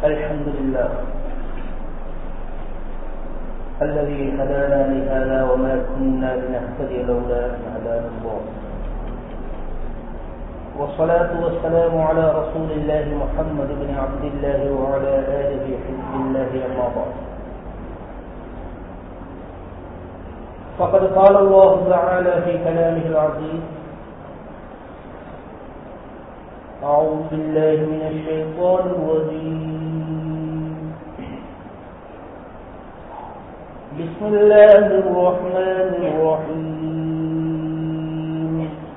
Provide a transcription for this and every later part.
الحمد لله الذي هدانا لهذا وما كنا لنهتدي لولا أن هدانا الله والصلاة والسلام على رسول الله محمد بن عبد الله وعلى آله حزب الله أما بعد فقد قال الله تعالى في كلامه العزيز أعوذ بالله من الشيطان الرجيم بسم الله الرحمن الرحيم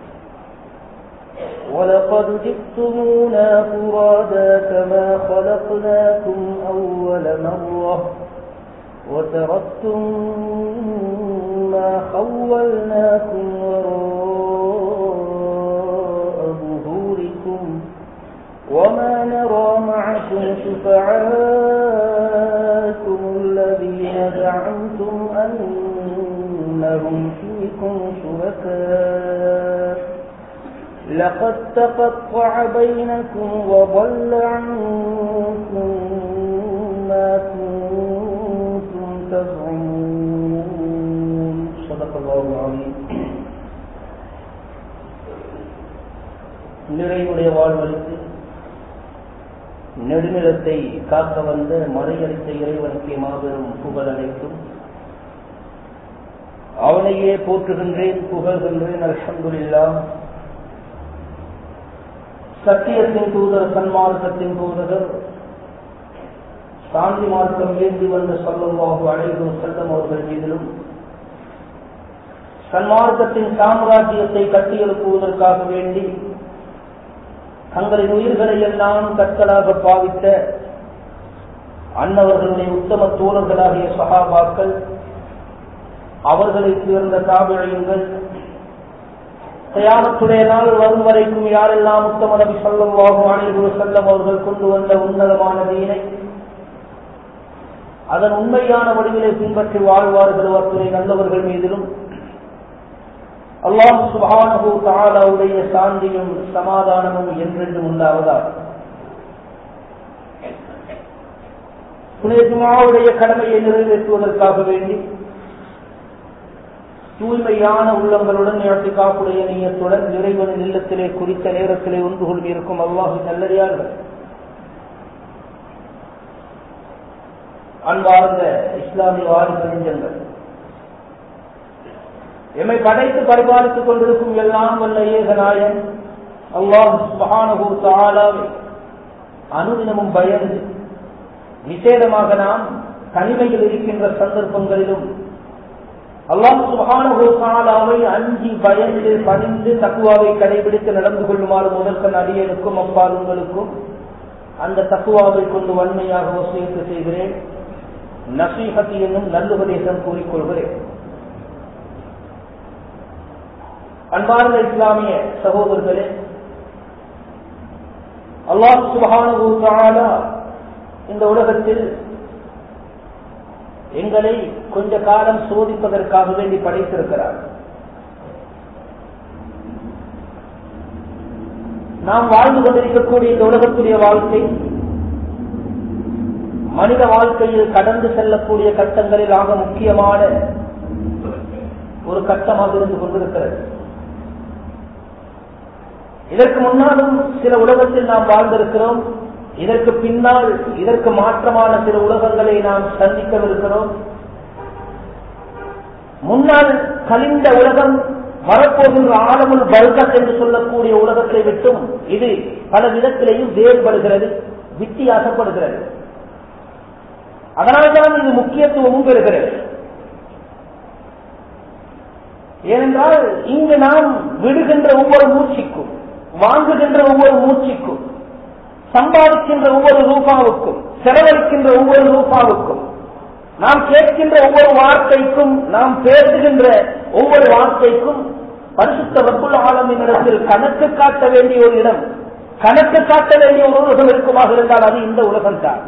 ولقد جئتمونا فرادا كما خلقناكم أول مرة وتركتم ما خولناكم وراء ظهوركم وما نرى معكم شفعاءكم الذين زعمتم أنهم فيكم شركاء لقد تقطع بينكم وضل عنكم ما كنتم تزعمون صدق الله العظيم நிறைவுடைய வாழ்வழித்து நெடுநிலத்தை காக்க வந்த மறையளித்த இறைவனுக்கு மாபெரும் புகழ் அனைத்தும் அவனையே போற்றுகின்றேன் புகழ்கின்றேன் அல்ஹம்துலில்லா சத்தியத்தின் தூதர் சன்மார்க்கத்தின் தூதர் சாந்தி மார்க்கம் ஏந்தி வந்த சொல்லமாக அழைக்கும் செல்லம் அவர்கள் மீதிலும் சன்மார்க்கத்தின் சாம்ராஜ்யத்தை கட்டியெழுப்புவதற்காக வேண்டி தங்களின் உயிர்களை எல்லாம் கற்களாக பாவித்த அன்னவர்களுடைய உத்தம தோழர்களாகிய சகாபாக்கள் அவர்களை சேர்ந்த தாபிழையுங்கள் தயாரத்துடைய நாள் வரும் வரைக்கும் யாரெல்லாம் உத்தம நபி சொல்லவாகும் அனைவரு செல்லம் அவர்கள் கொண்டு வந்த உன்னதமான தீனை அதன் உண்மையான வடிவிலை பின்பற்றி வாழ்வார்கள் அத்துறை நல்லவர்கள் மீதிலும் அல்லாஹ் சுபானு தாலாவுடைய சாந்தியும் சமாதானமும் என்றென்றும் உண்டாவதால் புனிதமாவுடைய கடமையை நிறைவேற்றுவதற்காக வேண்டி தூய்மையான உள்ளங்களுடன் காப்புடைய நீயத்துடன் இறைவனின் இல்லத்திலே குறித்த நேரத்திலே ஒன்று கொள்விருக்கும் அல்லாஹு நல்லறியார்கள் அன்பார்ந்த இஸ்லாமிய வாரிசு நெஞ்சங்கள் எம்மை படைத்து பரிபாலித்துக் கொண்டிருக்கும் எல்லாம் வல்ல ஏகநாயன் அல்லாஹ் சுபஹானஹு தஆலாவை அனுதினமும் பயந்து விசேடமாக நாம் தனிமையில் இருக்கின்ற சந்தர்ப்பங்களிலும் அல்லாஹ் சுபஹானஹு தஆலாவை அஞ்சி பயந்து பணிந்து தக்குவாவை கடைபிடித்து நடந்து கொள்ளுமாறு முதற்கண் அடியனுக்கும் அப்பால் உங்களுக்கும் அந்த தக்குவாவை கொண்டு வன்மையாக வசூலித்து செய்கிறேன் நசீஹத் என்னும் நல்லுபதேசம் கூறிக்கொள்கிறேன் அன்பார்ந்த இஸ்லாமிய சகோதரர்களே அல்லாஹ் சுபஹானு இந்த உலகத்தில் எங்களை கொஞ்ச காலம் சோதிப்பதற்காக வேண்டி படைத்திருக்கிறார் நாம் வாழ்ந்து கொண்டிருக்கக்கூடிய இந்த உலகத்துடைய வாழ்க்கை மனித வாழ்க்கையில் கடந்து செல்லக்கூடிய கட்டங்களில் ஆக முக்கியமான ஒரு கட்டமாக இருந்து கொண்டிருக்கிறது இதற்கு முன்னாலும் சில உலகத்தில் நாம் வாழ்ந்திருக்கிறோம் இதற்கு பின்னால் இதற்கு மாற்றமான சில உலகங்களை நாம் சந்திக்கவிருக்கிறோம் முன்னால் கலிந்த உலகம் வரப்போகின்ற ஆழமுள் பல்கத் என்று சொல்லக்கூடிய உலகத்தை விட்டும் இது பல விதத்திலேயும் வேறுபடுகிறது வித்தியாசப்படுகிறது அதனால்தான் இது முக்கியத்துவமும் பெறுகிறது ஏனென்றால் இங்கு நாம் விடுகின்ற ஒவ்வொரு மூச்சிக்கும் வாங்குகின்ற ஒவ்வொரு மூச்சிக்கும் சம்பாதிக்கின்ற ஒவ்வொரு ரூபாவுக்கும் செலவழிக்கின்ற ஒவ்வொரு ரூபாவுக்கும் நாம் கேட்கின்ற ஒவ்வொரு வார்த்தைக்கும் நாம் பேசுகின்ற ஒவ்வொரு வார்த்தைக்கும் பரிசுத்த ரப்புல் ஆலமின் இடத்தில் கணக்கு காட்ட வேண்டிய ஒரு இடம் கணக்கு காட்ட வேண்டிய ஒரு உலகம் இருக்குமாக இருந்தால் அது இந்த உலகம் தான்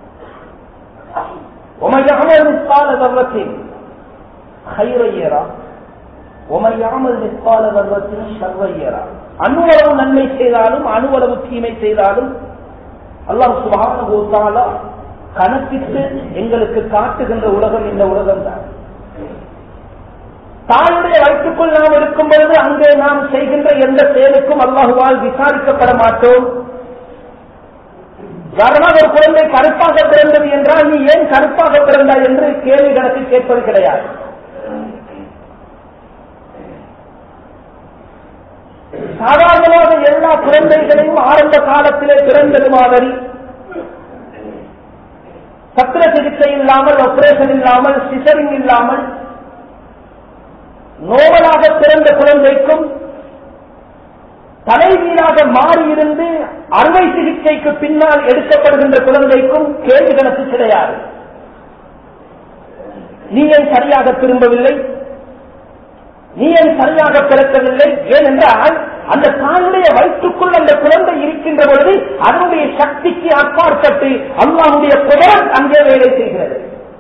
உமையாமல் நிற்கால தர்வத்தின் ஹைரையரா உமையாமல் நிற்கால தர்வத்தின் சர்வையரா அணுவளவு நன்மை செய்தாலும் அணுவளவு தீமை செய்தாலும் அல்லாஹ் சுபான கணக்கிட்டு எங்களுக்கு காட்டுகின்ற உலகம் இந்த உலகம் தான் தாயுடைய வயிற்றுக்குள் நாம் இருக்கும் பொழுது அங்கே நாம் செய்கின்ற எந்த செயலுக்கும் அல்லாஹுவால் விசாரிக்கப்பட மாட்டோம் உதாரணமாக ஒரு குழந்தை கருப்பாக பிறந்தது என்றால் நீ ஏன் கருப்பாக பிறந்தாய் என்று கேள்வி கணக்கு கேட்பது கிடையாது சாதாரணமாக எல்லா குழந்தைகளையும் ஆரம்ப காலத்திலே பிறந்தது மாதிரி சத்திர சிகிச்சை இல்லாமல் ஆபரேஷன் இல்லாமல் சிசரிங் இல்லாமல் நோவலாக பிறந்த குழந்தைக்கும் தலைவீராக மாறியிருந்து அறுவை சிகிச்சைக்கு பின்னால் எடுக்கப்படுகின்ற குழந்தைக்கும் கேள்வி கணக்கு கிடையாது நீ ஏன் சரியாக திரும்பவில்லை நீ ஏன் சரியாக பிறக்கவில்லை ஏனென்றால் அந்த தாயுடைய வயிற்றுக்குள் அந்த குழந்தை இருக்கின்ற பொழுது அதனுடைய சக்திக்கு அப்பாற்பட்டு அல்லாவுடைய புகழ் அங்கே வேலை செய்கிறது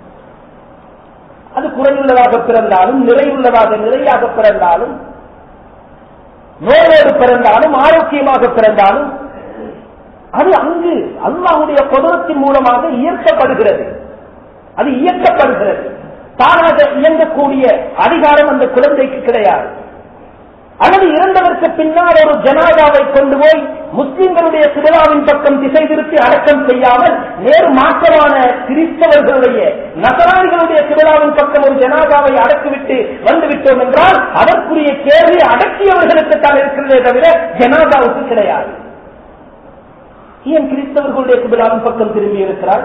அது குறையுள்ளதாக பிறந்தாலும் நிறையுள்ளதாக நிறையாக பிறந்தாலும் நோயோடு பிறந்தாலும் ஆரோக்கியமாக பிறந்தாலும் அது அங்கு அல்லாவுடைய குதிரத்தின் மூலமாக இயக்கப்படுகிறது அது இயக்கப்படுகிறது தானாக இயங்கக்கூடிய அதிகாரம் அந்த குழந்தைக்கு கிடையாது அல்லது இறந்ததற்கு பின்னால் ஒரு ஜனாதாவை கொண்டு போய் முஸ்லிம்களுடைய சிவலாவின் பக்கம் திசை திருப்பி அடக்கம் செய்யாமல் நேரு மாற்றமான கிறிஸ்தவர்களுடைய நசராணிகளுடைய சிவலாவின் பக்கம் ஒரு ஜனாதாவை அடக்கிவிட்டு வந்துவிட்டோம் என்றால் அதற்குரிய கேள்வி அடக்கியவர்களுக்கு தான் இருக்கிறதே தவிர ஜனாதாவுக்கு கிடையாது ஏன் கிறிஸ்தவர்களுடைய சிவலாவின் பக்கம் திரும்பி இருக்கிறார்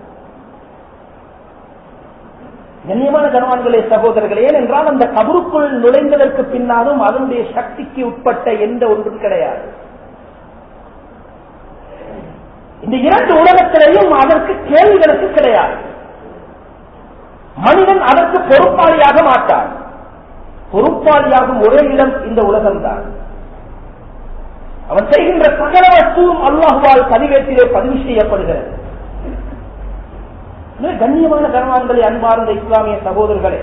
கண்ணியமான கனவான்களே சகோதரர்களே ஏனென்றால் அந்த கபருக்குள் நுழைந்ததற்கு பின்னாலும் அதனுடைய சக்திக்கு உட்பட்ட எந்த ஒன்றும் கிடையாது இந்த இரண்டு உலகத்திலேயும் அதற்கு கேள்விகளுக்கு கிடையாது மனிதன் அதற்கு பொறுப்பாளியாக மாட்டான் பொறுப்பாளியாகும் ஒரே இடம் இந்த உலகம்தான் அவன் செய்கின்ற சகல வஸ்துவும் அல்லாஹுவால் பதிவேட்டிலே பதிவு செய்யப்படுகிறது கண்ணியமான கர்மான்களை அன்பார்ந்த இஸ்லாமிய சகோதரர்களே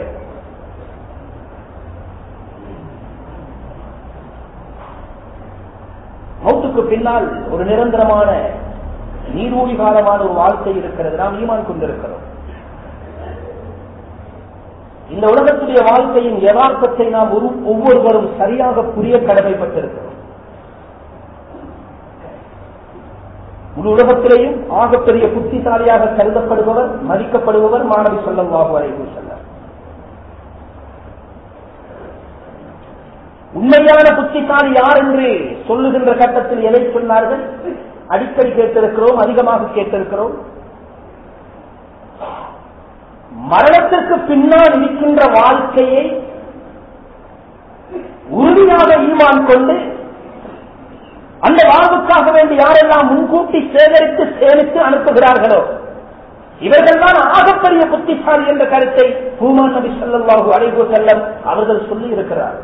மௌத்துக்கு பின்னால் ஒரு நிரந்தரமான நீரூழி காலமான ஒரு வாழ்க்கை இருக்கிறது நாம் ஈமான் கொண்டிருக்கிறோம் இந்த உலகத்துடைய வாழ்க்கையின் யதார்த்தத்தை நாம் ஒவ்வொருவரும் சரியாக புரிய கடமைப்பட்டிருக்கிறோம் முழு உலகத்திலேயும் ஆகப்பெரிய புத்திசாலியாக கருதப்படுபவர் மதிக்கப்படுபவர் மாணவி சொல்லம் வாகு வரைவு செல்ல உண்மையான புத்திசாலி யார் என்று சொல்லுகின்ற கட்டத்தில் எதை சொன்னார்கள் அடிக்கடி கேட்டிருக்கிறோம் அதிகமாக கேட்டிருக்கிறோம் மரணத்திற்கு பின்னால் இருக்கின்ற வாழ்க்கையை உறுதியாக ஈமான் கொண்டு அந்த வாழ்வுக்காக வேண்டி யாரெல்லாம் முன்கூட்டி சேகரித்து சேமித்து அனுப்புகிறார்களோ இவர்கள் தான் ஆகப்பெரிய புத்திசாலி என்ற கருத்தை பூமா நபி சொல்லல்லாஹு அலைகு செல்லம் அவர்கள் சொல்லி இருக்கிறார்கள்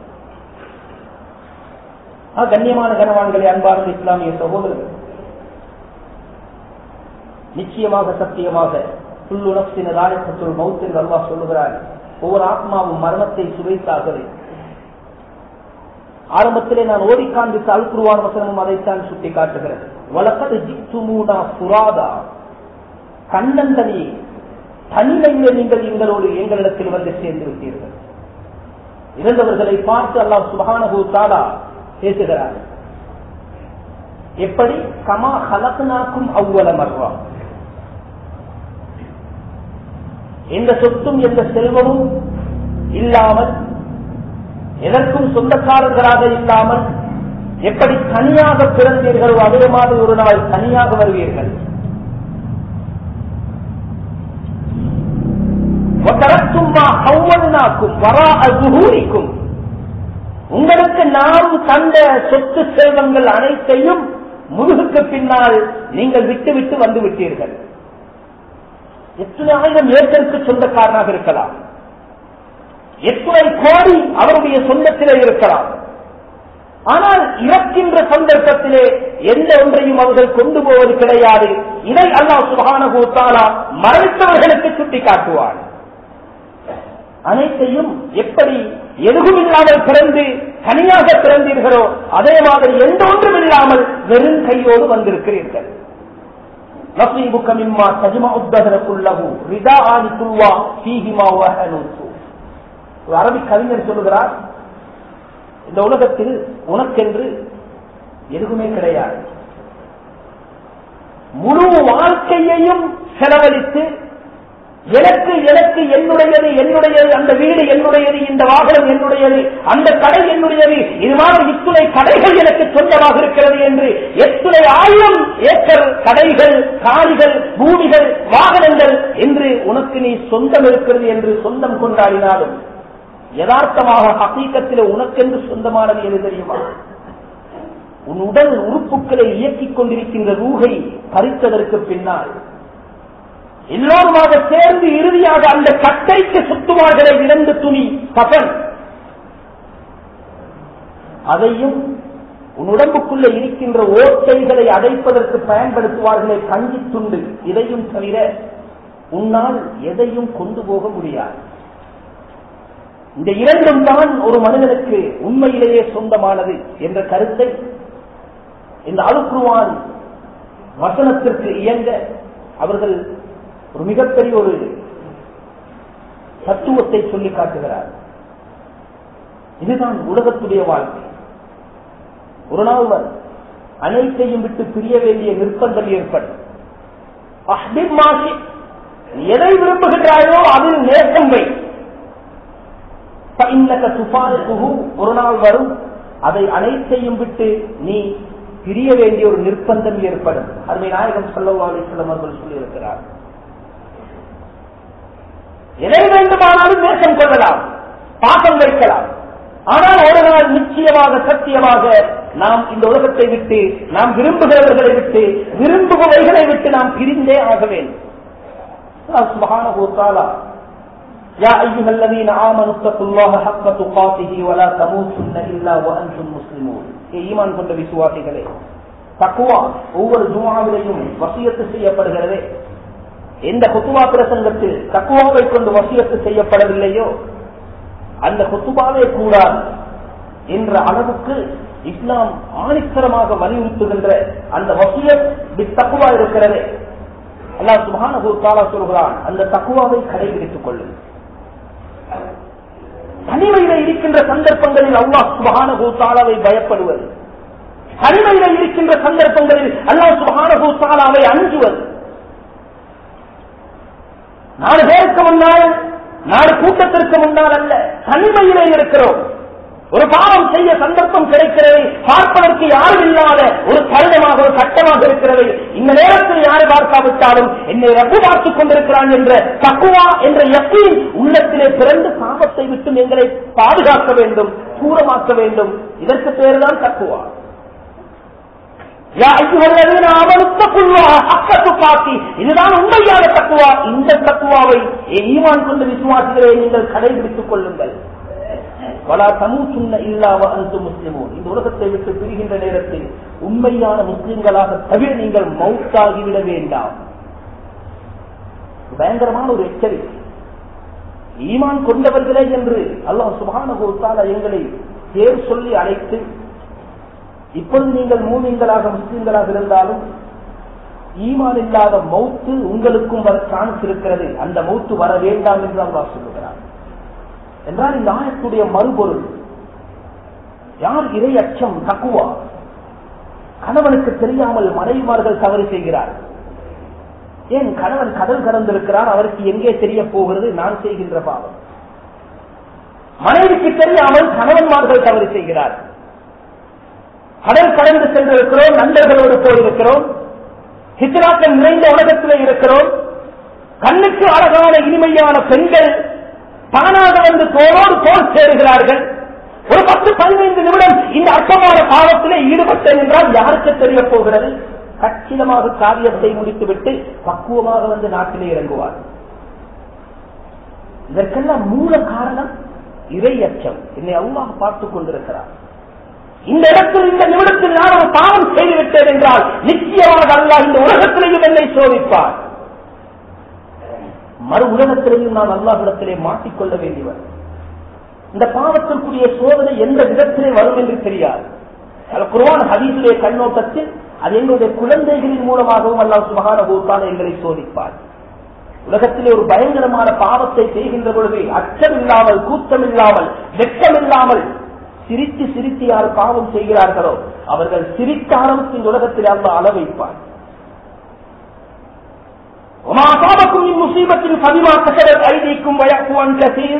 கண்ணியமான கனவான்களை அன்பார்ந்த இஸ்லாமிய சகோதரர்கள் நிச்சயமாக சத்தியமாக புல்லு நப்சின ராயசத்துள் மவுத் என்று அல்லாஹ் சொல்லுகிறார் ஒவ்வொரு ஆத்மாவும் மரணத்தை சுவைத்தாகவே ஆரம்பத்திலே நான் ஓடி காண்பித்த அல்குருவான வசனமும் அதைத்தான் சுட்டி காட்டுகிறது வழக்கது ஜித்துமூடா புராதா கண்ணந்தனி தனிமையிலே நீங்கள் எங்களோடு எங்களிடத்தில் வந்து சேர்ந்து விட்டீர்கள் இறந்தவர்களை பார்த்து அல்லாஹ் சுபகானகு தாலா பேசுகிறார் எப்படி கமா ஹலக்னாக்கும் அவ்வள மர்வா எந்த சொத்தும் எந்த செல்வமும் இல்லாமல் எதற்கும் சொந்தக்காரர்களாக இல்லாமல் எப்படி தனியாக பிறந்தீர்களோ அதே மாதிரி ஒரு நாள் தனியாக வருவீர்கள் வரா உங்களுக்கு நாம் தந்த சொத்து செல்வங்கள் அனைத்தையும் முதுகுக்கு பின்னால் நீங்கள் விட்டு விட்டு வந்து விட்டீர்கள் எத்தனை ஆயிரம் ஏக்கருக்கு சொந்தக்காரனாக இருக்கலாம் எத்தனை கோடி அவருடைய சொந்தத்திலே இருக்கலாம் ஆனால் இறக்கின்ற சந்தர்ப்பத்திலே எந்த ஒன்றையும் அவர்கள் கொண்டு போவது கிடையாது இதை அல்லாஹ் சுபானகூத்தாலா மறைத்தவர்களுக்கு சுட்டி காட்டுவார் அனைத்தையும் எப்படி எதுவும் இல்லாமல் பிறந்து தனியாக பிறந்தீர்களோ அதே மாதிரி எந்த ஒன்றும் இல்லாமல் வெறும் கையோடு வந்திருக்கிறீர்கள் نصيبك مما تجمع الدهر كله رداء تلوى فيهما وهن ஒரு அரபி கவிஞர் சொல்லுகிறார் இந்த உலகத்தில் உனக்கென்று எதுவுமே கிடையாது முழு வாழ்க்கையையும் செலவழித்து எனக்கு எனக்கு என்னுடையது என்னுடையது அந்த வீடு என்னுடையது இந்த வாகனம் என்னுடையது அந்த கடை என்னுடையது இது மாதிரி இத்துணை கடைகள் எனக்கு சொந்தமாக இருக்கிறது என்று எத்துணை ஆயிரம் ஏக்கர் கடைகள் காணிகள் பூமிகள் வாகனங்கள் என்று உனக்கு நீ சொந்தம் இருக்கிறது என்று சொந்தம் கொண்டாடினாலும் யதார்த்தமாக ஹசீக்கத்தில் உனக்கென்று சொந்தமானது எது தெரியுமா உன் உடல் உறுப்புகளை இயக்கிக் கொண்டிருக்கின்ற ரூகை பறித்ததற்கு பின்னால் எல்லோருமாக சேர்ந்து இறுதியாக அந்த கட்டைக்கு சுத்துவார்களே இரண்டு துணி கபன் அதையும் உன் உடம்புக்குள்ள இருக்கின்ற ஓட்டைகளை அடைப்பதற்கு பயன்படுத்துவார்களே கஞ்சி துண்டு இதையும் தவிர உன்னால் எதையும் கொண்டு போக முடியாது இந்த இரண்டும் தான் ஒரு மனிதனுக்கு உண்மையிலேயே சொந்தமானது என்ற கருத்தை இந்த அழுக்குருவான் வசனத்திற்கு இயங்க அவர்கள் ஒரு மிகப்பெரிய ஒரு தத்துவத்தை சொல்லி காட்டுகிறார் இதுதான் உலகத்துடைய வாழ்க்கை ஒரு நாள் வரும் அனைத்தையும் விட்டு பிரிய வேண்டிய நிர்பந்தம் ஏற்படும் அஹ்பிப் மாஷி நீ எதை விரும்புகின்றாயோ அதில் நேசம் வை فإنك تفارقه ஒரு நாள் வரும் அதை அனைத்தையும் விட்டு நீ பிரிய வேண்டிய ஒரு நிர்பந்தம் ஏற்படும் அருமை நாயகம் சல்லா அலிஸ்லம் அவர்கள் சொல்லியிருக்கிறார் எதை வேண்டுமானாலும் நேசம் கொள்ளலாம் பாசம் வைக்கலாம் ஆனால் ஒரு நாள் நிச்சயமாக சத்தியமாக நாம் இந்த உலகத்தை விட்டு நாம் விரும்புகிறவர்களை விட்டு விரும்புபவைகளை விட்டு நாம் பிரிந்தே ஆக வேண்டும் சுபஹானஹு தஆலா يا أيها الذين آمنوا اتقوا الله حق تقاته ولا تموتن إلا وأنتم مسلمون ஈமான் கொண்ட விசுவாசிகளே தக்குவா ஒவ்வொரு ஜுமாவிலையும் வசியத்து செய்யப்படுகிறதே எந்த குத்துவா பிரசங்கத்தில் தக்குவாவை கொண்டு வசியத்து செய்யப்படவில்லையோ அந்த குத்துபாவே கூடாது என்ற அளவுக்கு இஸ்லாம் ஆணித்தரமாக வலியுறுத்துகின்ற அந்த வசியத் தக்குவா இருக்கிறதே அல்லாஹ் சுபானு தாலா சொல்கிறான் அந்த தக்குவாவை கடைபிடித்துக் கொள்ளுங்கள் தனிமையில இருக்கின்ற சந்தர்ப்பங்களில் அல்லாஹ் சுபஹானஹு தாலாவை பயப்படுவது தனிமையில இருக்கின்ற சந்தர்ப்பங்களில் அல்லாஹ் சுபஹானஹு தாலாவை அஞ்சுவது நாலு பேருக்கு முன்னால் நாலு கூட்டத்திற்கு முன்னால் அல்ல தனிமையிலே இருக்கிறோம் ஒரு பாவம் செய்ய சந்தர்ப்பம் கிடைக்கிறது பார்ப்பதற்கு யாரும் இல்லாத ஒரு தருணமாக ஒரு கட்டமாக இருக்கிறது இந்த நேரத்தில் யாரை பார்க்காவிட்டாலும் என்னை ரப்பு பார்த்துக் கொண்டிருக்கிறான் என்ற தக்குவா என்ற எப்பீன் உள்ளத்திலே பிறந்து பாவத்தை விட்டு எங்களை பாதுகாக்க வேண்டும் தூரமாக்க வேண்டும் இதற்கு பேருதான் தக்குவா இதுதான் உண்மையான தக்குவா இந்த தக்குவாவை ஈமான் கொண்டு விசுவாசிகளை நீங்கள் கடைபிடித்துக் கொள்ளுங்கள் வலா தமூச்சுன்ன இல்லாவ அந்து முஸ்லிமோ இந்த உலகத்தை விட்டு பிரிகின்ற நேரத்தில் உண்மையான முஸ்லிம்களாக தவிர நீங்கள் மவுத்தாகிவிட வேண்டாம் பயங்கரமான ஒரு எச்சரிக்கை ஈமான் கொண்டவர்களே என்று அல்லாஹ் சுபான எங்களை பேர் சொல்லி அழைத்து இப்பொழுது நீங்கள் மூமிங்களாக முஸ்லிம்களாக இருந்தாலும் ஈமான் இல்லாத மௌத்து உங்களுக்கும் வர சான்ஸ் இருக்கிறது அந்த மௌத்து வர வேண்டாம் என்று அல்லாஹ் சொல்லுகிறார் என்றால் இந்த ஆயத்துடைய மறுபொருள் யார் இறை அச்சம் தக்குவா கணவனுக்கு தெரியாமல் மனைவிமார்கள் தவறு செய்கிறார் ஏன் கணவன் கடல் கடந்திருக்கிறார் அவருக்கு எங்கே தெரிய போகிறது நான் செய்கின்ற பாவம் மனைவிக்கு தெரியாமல் கணவன்மார்கள் தவறு செய்கிறார் கடல் கடந்து சென்றிருக்கிறோம் நண்பர்களோடு போயிருக்கிறோம் ஹித்ராக்கள் நிறைந்த உலகத்திலே இருக்கிறோம் கண்ணுக்கு அழகான இனிமையான பெண்கள் தானாக வந்து தோளோடு தோல் சேருகிறார்கள் ஒரு பத்து பதினைந்து நிமிடம் இந்த அற்பமான பாவத்திலே ஈடுபட்டேன் என்றால் யாருக்கு தெரிய போகிறது கச்சிதமாக காரியத்தை முடித்துவிட்டு பக்குவமாக வந்து நாட்டிலே இறங்குவார் இதற்கெல்லாம் மூல காரணம் இறை அச்சம் என்னை அல்லாஹ் பார்த்துக் கொண்டிருக்கிறார் இந்த இடத்தில் இந்த நிமிடத்தில் நான் ஒரு பாவம் செய்துவிட்டேன் என்றால் நிச்சயமாக அல்லாஹ் இந்த உலகத்திலேயும் என்னை சோதிப்பார் மறு உலகத்திலேயும் நான் அல்லாஹிடத்திலே மாட்டிக்கொள்ள வேண்டியவர் இந்த பாவத்திற்குரிய சோதனை எந்த விதத்திலே வரும் என்று தெரியாது அது குருவான் ஹதீசுடைய கண்ணோட்டத்தில் அது எங்களுடைய குழந்தைகளின் மூலமாகவும் அல்லாஹ் சுபகான போத்தால் எங்களை சோதிப்பார் உலகத்திலே ஒரு பயங்கரமான பாவத்தை செய்கின்ற பொழுது அச்சம் இல்லாமல் கூச்சம் இல்லாமல் வெட்கம் இல்லாமல் சிரித்து சிரித்து யார் பாவம் செய்கிறார்களோ அவர்கள் சிரித்த அளவுக்கு இந்த உலகத்தில் அல்லாஹ் அள வைப்பார் وما أصابكم من مصيبة فبما كسبت أيديكم ويعفو عن كثير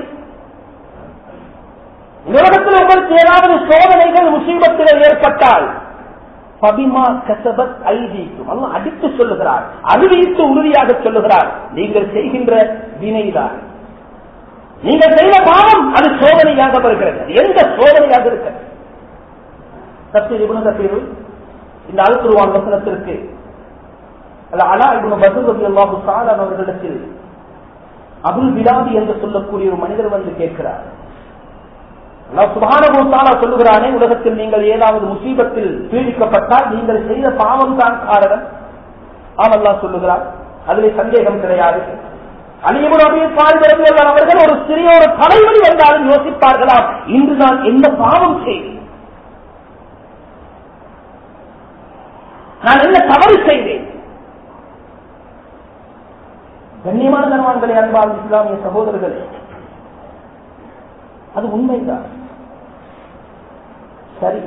இந்த உலகத்தில் உங்களுக்கு ஏதாவது சோதனைகள் முசீபத்தில் ஏற்பட்டால் பபிமா கசபத் ஐதீக்கும் அல்லாஹ் அடித்து சொல்லுகிறார் அறிவித்து உறுதியாக சொல்லுகிறார் நீங்கள் செய்கின்ற வினைதான் நீங்கள் செய்த பாவம் அது சோதனையாக வருகிறது அது எந்த சோதனையாக இருக்கிறது தப்பீர் இபுன தப்பீர் இந்த அழுத்துருவான் வசனத்திற்கு அல்ல அலா இபுன பசுபதி அல்லாஹு சாலான் அவர்களிடத்தில் அபுல் விலாதி என்று சொல்லக்கூடிய ஒரு மனிதர் வந்து கேட்கிறார் அல்லாஹ் சுப்ஹானஹு வ தஆலா சொல்லுகிறானே உலகத்தில் நீங்கள் ஏதாவது முசீபத்தில் பீடிக்கப்பட்டால் நீங்கள் செய்த பாவம் தான் காரணம் ஆம் அல்லாஹ் சொல்லுகிறார் அதிலே சந்தேகம் கிடையாது அலிபுன் அபி தாலிப் ரலியல்லாஹு அவர்கள் ஒரு சிறிய ஒரு தலைவலி வந்தாலும் யோசிப்பார்களாம் இன்று நான் என்ன பாவம் செய்தேன் நான் என்ன தவறு செய்தேன் கண்ணியமான கனவான்களே அன்பால் இஸ்லாமிய சகோதரர்களே அது உண்மைதான் சரி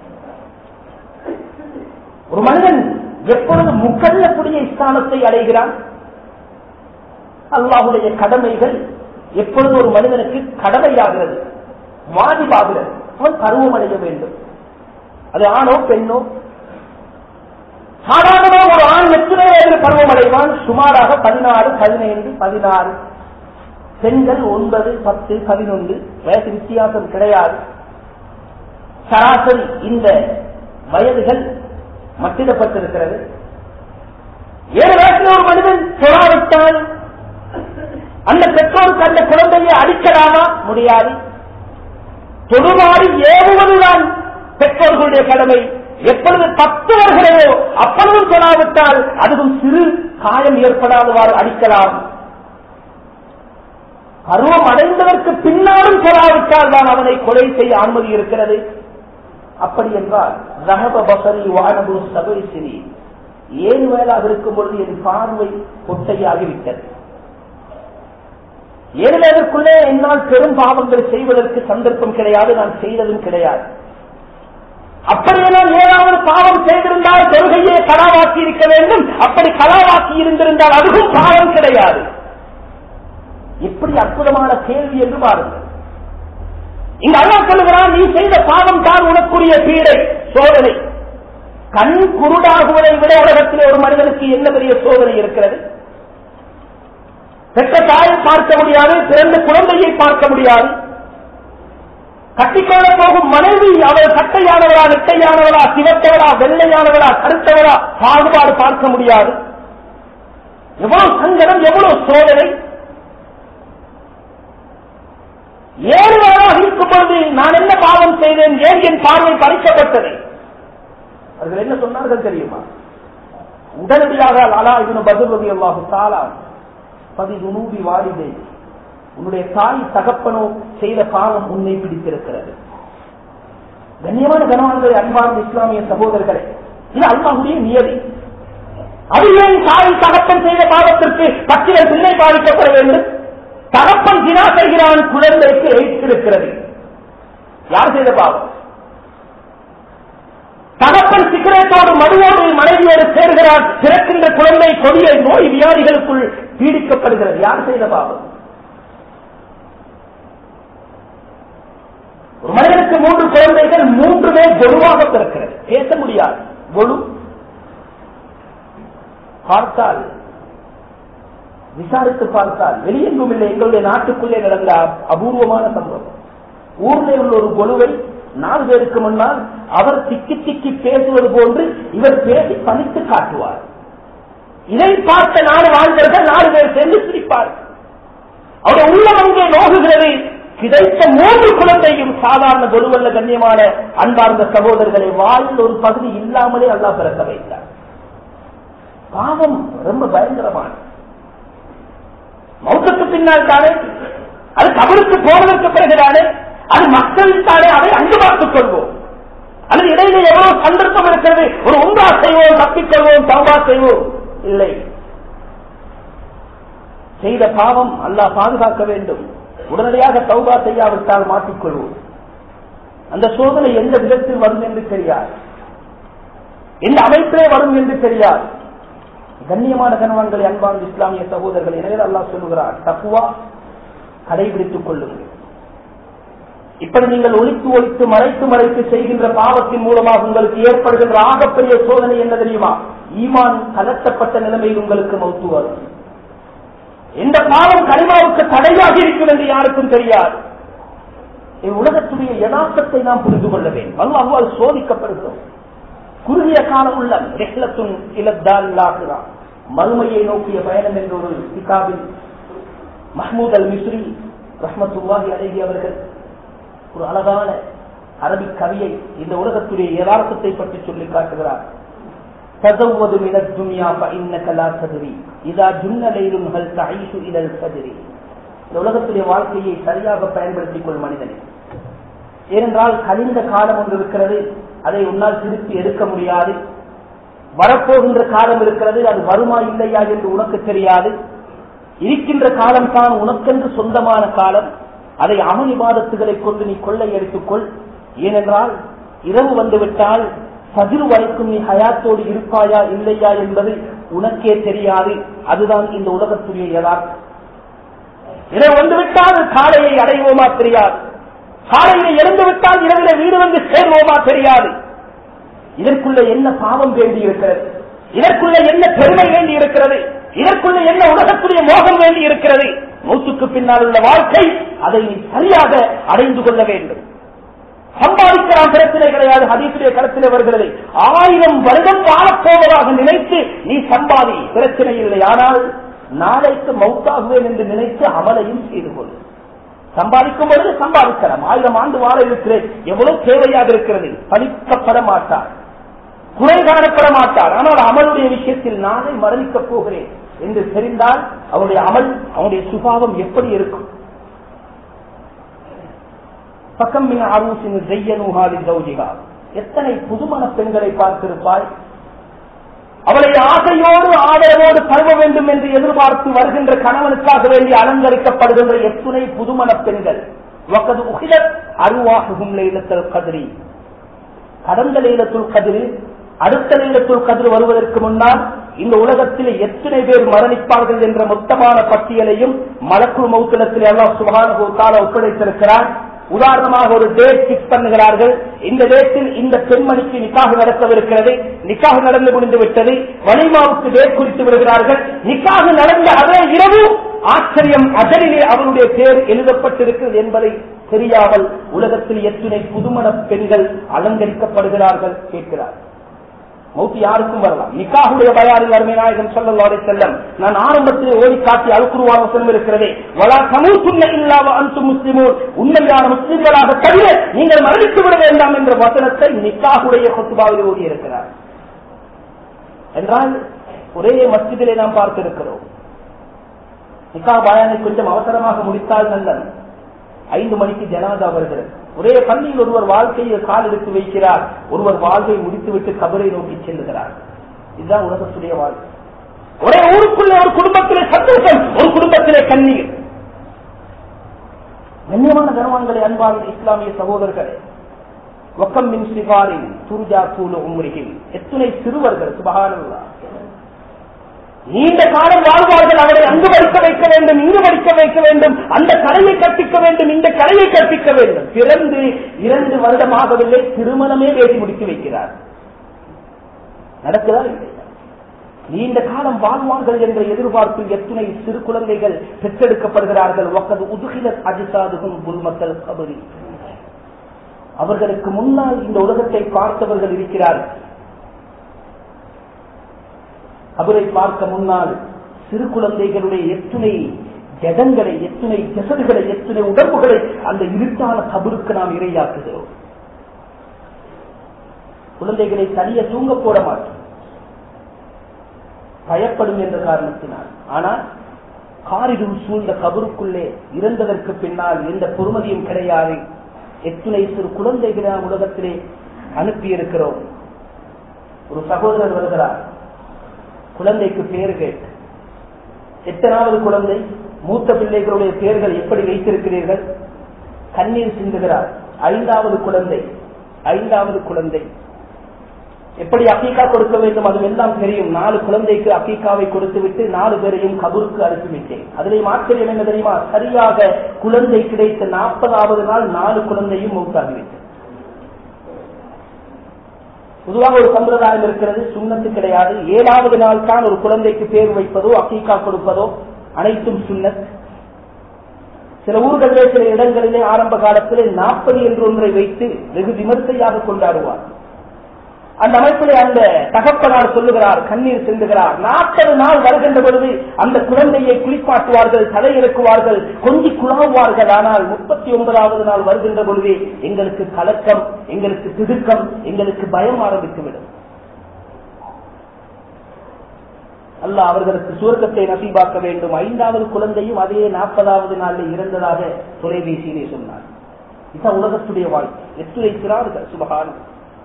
ஒரு மனிதன் எப்பொழுது முக்கல்லக்கூடிய ஸ்தானத்தை அடைகிறான் அல்லாஹுடைய கடமைகள் எப்பொழுது ஒரு மனிதனுக்கு கடமையாகிறது வாஜிபாகிறது அவன் பருவம் அடைய வேண்டும் அது ஆணோ பெண்ணோ சாதாரணமாக ஒரு ஆண் எத்தனை வயது பருவம் அடைவான் சுமாராக பதினாறு பதினைந்து பதினாறு பெண்கள் ஒன்பது பத்து பதினொன்று வயசு வித்தியாசம் கிடையாது சராசரி இந்த வயதுகள் மட்டிடப்பட்டிருக்கிறது ஏழு வயசுல ஒரு மனிதன் சொல்லாவிட்டால் அந்த பெற்றோருக்கு அந்த குழந்தையை அடிக்கலாமா முடியாது தொடுமாறி ஏவுவதுதான் பெற்றோர்களுடைய கடமை எப்பொழுது பத்து வருகிறதோ அப்பொழுதும் சொல்லாவிட்டால் அதுவும் சிறு காயம் ஏற்படாதவாறு அடிக்கலாம் பருவம் அடைந்ததற்கு பின்னாலும் சொல்லாவிட்டால் தான் அவனை கொலை செய்ய அனுமதி இருக்கிறது அப்படி என்றால் ரகப பசரி வானபு சபை சிறி ஏழு வேளாக இருக்கும் பொழுது என் பார்வை கொட்டையாகிவிட்டது ஏழு வேதற்குள்ளே என்னால் பெரும் பாவங்கள் செய்வதற்கு சந்தர்ப்பம் கிடையாது நான் செய்ததும் கிடையாது அப்படியே நான் ஏதாவது பாவம் செய்திருந்தால் தொழுகையே கலாவாக்கி இருக்க வேண்டும் அப்படி கலாவாக்கி இருந்திருந்தால் அதுவும் பாவம் கிடையாது எப்படி அற்புதமான கேள்வி என்று பாருங்கள் இங்க அல்லா சொல்லுகிறான் நீ செய்த பாவம் தான் உனக்குரிய பீடை சோதனை கண் குருடாகுவதை விட உலகத்திலே ஒரு மனிதனுக்கு என்ன பெரிய சோதனை இருக்கிறது பெற்ற தாயை பார்க்க முடியாது பிறந்த குழந்தையை பார்க்க முடியாது கட்டிக்கொள்ள போகும் மனைவி அவள் கட்டையானவரா நெட்டையானவரா சிவத்தவரா வெள்ளையானவரா கருத்தவரா பாகுபாடு பார்க்க முடியாது எவ்வளவு சங்கடம் எவ்வளவு சோதனை ஏழு நாளாக இருக்கும் பொழுது நான் என்ன பாவம் செய்தேன் ஏன் என் பார்வை பறிக்கப்பட்டது அவர்கள் என்ன சொன்னார்கள் தெரியுமா உடனடியாக அலா இவனு பதில்வதி அல்லாஹு தாலா பதி உனூபி வாலிதை உன்னுடைய தாய் தகப்பனோ செய்த பாவம் உன்னை பிடித்திருக்கிறது கண்ணியமான கனவான்களை அன்பார்ந்த இஸ்லாமிய சகோதரர்களே இது அல்லாஹுடைய நியதி அது ஏன் தாய் தகப்பன் செய்த பாவத்திற்கு பத்திர பிள்ளை பாதிக்கப்பட வேண்டும் தகப்பன் தினா செய்கிறான் குழந்தைக்கு இருக்கிறது யார் செய்த பாவம் தகப்பன் சிகரெட்டோடு மதுவோடு மனைவியோடு சேர்கிறார் பிறக்கின்ற குழந்தை கொடிய நோய் வியாதிகளுக்குள் பீடிக்கப்படுகிறது யார் செய்த பாவம் ஒரு மனிதனுக்கு மூன்று குழந்தைகள் மூன்றுமே பொதுவாக பிறக்கிறது பேச முடியாது பொழு பார்த்தால் விசாரித்து பார்த்தால் வெளியெங்கும் இல்லை எங்களுடைய நாட்டுக்குள்ளே நடந்த அபூர்வமான சம்பவம் ஊரில் உள்ள ஒரு கொலுவை நாலு பேருக்கு முன்னால் அவர் திக்கி திக்கி பேசுவது போன்று இவர் பேசி பணித்து காட்டுவார் இதை பார்த்த நாலு வாழ்ந்தவர்கள் நாலு பேர் சேர்ந்து சிரிப்பார் அவருடைய உள்ளம் அங்கே நோகுகிறது கிடைத்த மூன்று குழந்தையும் சாதாரண கொலுவல்ல கண்ணியமான அன்பார்ந்த சகோதரர்களை வாழ்ந்த ஒரு பகுதி இல்லாமலே அல்லா பிறக்க வைத்தார் பாவம் ரொம்ப பயங்கரமான மௌத்தத்துக்கு பின்னால் தானே அது கபருக்கு போனதற்கு பிறகுதானே அது மக்கள் தானே அதை அங்கு பார்த்துக் கொள்வோம் அல்லது இடையில எவ்வளவு சந்தர்ப்பம் இருக்கிறது ஒரு உங்கா செய்வோம் தப்பிக்கொள்வோம் தவா செய்வோம் இல்லை செய்த பாவம் அல்லாஹ் பாதுகாக்க வேண்டும் உடனடியாக தௌபா செய்யாவிட்டால் மாட்டிக்கொள்வோம் அந்த சோதனை எந்த விதத்தில் வரும் என்று தெரியாது எந்த அமைப்பிலே வரும் என்று தெரியாது கண்ணியமான கணவன்களை அன்பான இஸ்லாமிய சகோதரர்கள் எனவே அல்லாஹ் சொல்லுகிறார் தப்புவா கடைபிடித்துக் கொள்ளுங்கள் இப்படி நீங்கள் ஒழித்து ஒழித்து மறைத்து மறைத்து செய்கின்ற பாவத்தின் மூலமாக உங்களுக்கு ஏற்படுகின்ற ஆகப்பெரிய சோதனை என்ன தெரியுமா ஈமான் கலத்தப்பட்ட நிலைமையில் உங்களுக்கு மௌத்து வரும் எந்த பாவம் கனிமாவுக்கு தடையாக இருக்கும் என்று யாருக்கும் தெரியாது உலகத்துடைய யதார்த்தத்தை நாம் புரிந்து கொள்ள வேண்டும் அல்லாஹுவால் சோதிக்கப்படுகிறோம் குறுகிய காலம் உள்ள ரெஹ்லத்துன் இலத்தால்லாகிறான் மறுமையை நோக்கிய பயணம் என்ற ஒரு கிதாபில் மஹமூத் அல் மிஸ்ரி ரஹ்மத்துல்லாஹி அழகி அவர்கள் ஒரு அழகான அரபிக் கவியை இந்த உலகத்துடைய யதார்த்தத்தை பற்றி சொல்லி காட்டுகிறார் تزود من الدنيا فإنك لا تدري إذا جن ليل هل تعيش إلى الفجر இந்த உலகத்துடைய வாழ்க்கையை சரியாக பயன்படுத்திக் கொள் மனிதனே ஏனென்றால் கழிந்த காலம் ஒன்று இருக்கிறது அதை உன்னால் திருப்பி எடுக்க முடியாது வரப்போகின்ற காலம் இருக்கிறது அது வருமா இல்லையா என்று உனக்கு தெரியாது இருக்கின்ற காலம் தான் உனக்கென்று சொந்தமான காலம் அதை அமளி மாதத்துகளை கொண்டு நீ கொள்ளையடித்துக் ஏனென்றால் இரவு வந்துவிட்டால் பதிரு வரைக்கும் நீ ஹயாத்தோடு இருப்பாயா இல்லையா என்பது உனக்கே தெரியாது அதுதான் இந்த உலகத்துடைய யதார்த்தம் இரவு வந்துவிட்டால் காலையை அடைவோமா தெரியாது காலையில இறந்து விட்டால் இரவில வீடு வந்து சேர்வோமா தெரியாது இதற்குள்ள என்ன பாவம் வேண்டி இருக்கிறது இதற்குள்ள என்ன பெருமை வேண்டி இருக்கிறது இதற்குள்ள என்ன உலகத்துடைய மோகம் வேண்டி இருக்கிறது மூத்துக்கு பின்னால் உள்ள வாழ்க்கை அதை நீ சரியாக அடைந்து கொள்ள வேண்டும் சம்பாதிக்கலாம் பிரச்சனை கிடையாது ஹதீசுடைய கருத்திலே வருகிறது ஆயிரம் வருடம் வாழப்போவதாக நினைத்து நீ சம்பாதி பிரச்சனை இல்லை ஆனால் நாளைக்கு மௌத்தாகுவேன் என்று நினைத்து அமலையும் செய்து கொள் சம்பாதிக்கும் பொழுது சம்பாதிக்கலாம் ஆயிரம் ஆண்டு வாழ இருக்கிறேன் எவ்வளவு தேவையாக இருக்கிறது பலிக்கப்பட மாட்டார் குறை காணப்பட மாட்டார் ஆனால் அமலுடைய விஷயத்தில் நானே மரணிக்கப் போகிறேன் என்று தெரிந்தால் அவருடைய அமல் அவனுடைய சுபாவம் எப்படி இருக்கும் பக்கம் மிக அரூசின் ஜெய்யனூஹாலின் கௌஜிகா எத்தனை புதுமண பெண்களை பார்த்திருப்பாய் அவளை ஆசையோடு ஆதரவோடு தருவ வேண்டும் என்று எதிர்பார்த்து வருகின்ற கணவனுக்காக வேண்டி அலங்கரிக்கப்படுகின்ற எத்துணை புதுமண பெண்கள் வக்கது உகிலத் அருவாகும் லைலத்தல் கதிரி கடந்த லைலத்துல் கதிரி அடுத்த லைலத்துல் கதிர் வருவதற்கு முன்னால் இந்த உலகத்தில் எத்தனை பேர் மரணிப்பார்கள் என்ற மொத்தமான பட்டியலையும் மலக்குள் மௌத்தலத்தில் எல்லாம் சுகான கால ஒப்படைத்திருக்கிறார் உதாரணமாக ஒரு டேட் பிக்ஸ் பண்ணுகிறார்கள் இந்த டேட்டில் இந்த பெண்மணிக்கு நிக்காக நடக்கவிருக்கிறது நிக்காக நடந்து முடிந்து விட்டது வலிமாவுக்கு டேட் குறித்து விடுகிறார்கள் நிக்காக நடந்த அதே இரவு ஆச்சரியம் அஜலிலே அவருடைய பேர் எழுதப்பட்டிருக்கிறது என்பதை தெரியாமல் உலகத்தில் எத்தனை புதுமண பெண்கள் அலங்கரிக்கப்படுகிறார்கள் கேட்கிறார் மௌத்தி யாருக்கும் வரலாம் நிக்காகுடைய பயாரில் அருமை நாயகம் சொல்லல்லாடே செல்லம் நான் ஆரம்பத்திலே ஓடி காட்டி அழுக்குருவான வசனம் இருக்கிறதே வலா சமூத்துன்ன இல்லாம அந்து முஸ்லிமோர் உண்மையான முஸ்லிம்களாக தவிர நீங்கள் மரணித்து விட வேண்டாம் என்ற வசனத்தை நிக்காகுடைய கொத்துபாவில் ஓடி இருக்கிறார் என்றால் ஒரே மஸ்ஜிதிலே நாம் பார்த்திருக்கிறோம் நிக்கா பயானை கொஞ்சம் அவசரமாக முடித்தால் நல்லது ஐந்து மணிக்கு ஜனாதா வருகிறது ஒரே பள்ளியில் ஒருவர் வாழ்க்கையில் கால் எடுத்து வைக்கிறார் ஒருவர் வாழ்வை முடித்துவிட்டு கபரை நோக்கி செல்லுகிறார் இதுதான் உலகத்துடைய வாழ்க்கை ஒரே ஊருக்குள்ளே ஒரு குடும்பத்திலே சந்தோஷம் ஒரு குடும்பத்திலே கண்ணீர் கண்ணியமான கனவான்களை அன்பான இஸ்லாமிய சகோதரர்களே ஒக்கம் மின் சிகாரின் துர்ஜா தூளு உம்ரிகில் எத்தனை சிறுவர்கள் சுபகானல்லா நீண்ட காலம் வாழ்வார்கள் அவரை அங்கு படிக்க வைக்க வேண்டும் இங்கு படிக்க வைக்க வேண்டும் அந்த கலையை கற்பிக்க வேண்டும் இந்த கலையை கற்பிக்க வேண்டும் பிறந்து இரண்டு வருடமாகவில்லை திருமணமே பேசி முடித்து வைக்கிறார் நடக்குதா இல்லை நீண்ட காலம் வாழ்வார்கள் என்ற எதிர்பார்ப்பில் எத்தனை சிறு குழந்தைகள் பெற்றெடுக்கப்படுகிறார்கள் ஒக்கது உதுகில அஜிசாதுகும் குல்மக்கள் கபரி அவர்களுக்கு முன்னால் இந்த உலகத்தை பார்த்தவர்கள் இருக்கிறார்கள் கபரை பார்க்க முன்னால் சிறு குழந்தைகளுடைய எத்துணை ஜகங்களை எத்துணை ஜெசடுகளை எத்துணை உடம்புகளை அந்த இருட்டான கபருக்கு நாம் இரையாக்குகிறோம் குழந்தைகளை தனிய தூங்க போட மாட்டோம் பயப்படும் என்ற காரணத்தினால் ஆனால் காரிடும் சூழ்ந்த கபருக்குள்ளே இறந்ததற்கு பின்னால் எந்த பொறுமதியும் கிடையாது எத்துணை சிறு குழந்தைகள் உலகத்திலே அனுப்பி இருக்கிறோம் ஒரு சகோதரர் வருகிறார் குழந்தைக்கு பேர் கேட்டு எத்தனாவது குழந்தை மூத்த பிள்ளைகளுடைய பெயர்கள் எப்படி வைத்திருக்கிறீர்கள் கண்ணீர் சிந்துகிறார் ஐந்தாவது குழந்தை ஐந்தாவது குழந்தை எப்படி அக்கீக்கா கொடுக்க வேண்டும் அது எல்லாம் தெரியும் நாலு குழந்தைக்கு அக்கீக்காவை கொடுத்து விட்டு நாலு பேரையும் கபூருக்கு அனுப்பிவிட்டேன் அதிலேயும் ஆச்சரியம் என்ன தெரியுமா சரியாக குழந்தை கிடைத்த நாற்பதாவது நாள் நாலு குழந்தையும் மூத்தாகிவிட்டது பொதுவாக ஒரு சம்பிரதாயம் இருக்கிறது சுண்ணத்து கிடையாது ஏழாவது நாள் தான் ஒரு குழந்தைக்கு பேர் வைப்பதோ அக்கீக்கா கொடுப்பதோ அனைத்தும் சுண்ணத் சில ஊர்களிலே சில இடங்களிலே ஆரம்ப காலத்திலே நாற்பது என்று ஒன்றை வைத்து வெகு விமர்சையாக கொண்டாடுவார் அந்த அமைப்பிலே அந்த தகப்பனார் சொல்லுகிறார் கண்ணீர் செல்லுகிறார் நாற்பது நாள் வருகின்ற பொழுது அந்த குழந்தையை குளிப்பாட்டுவார்கள் தலை இறக்குவார்கள் கொஞ்சி குழாவுவார்கள் ஆனால் முப்பத்தி ஒன்பதாவது நாள் வருகின்ற பொழுதே எங்களுக்கு கலக்கம் எங்களுக்கு திடுக்கம் எங்களுக்கு பயம் ஆரம்பித்துவிடும் அல்லாஹ் அவர்களுக்கு சுவர்க்கத்தை நசீபாக்க வேண்டும் ஐந்தாவது குழந்தையும் அதே நாற்பதாவது நாளில் இறந்ததாக தொலைபேசியிலே சொன்னார் இதுதான் உலகத்துடைய வாழ்க்கை எத்துரைக்கிறார்கள் சுபகானம்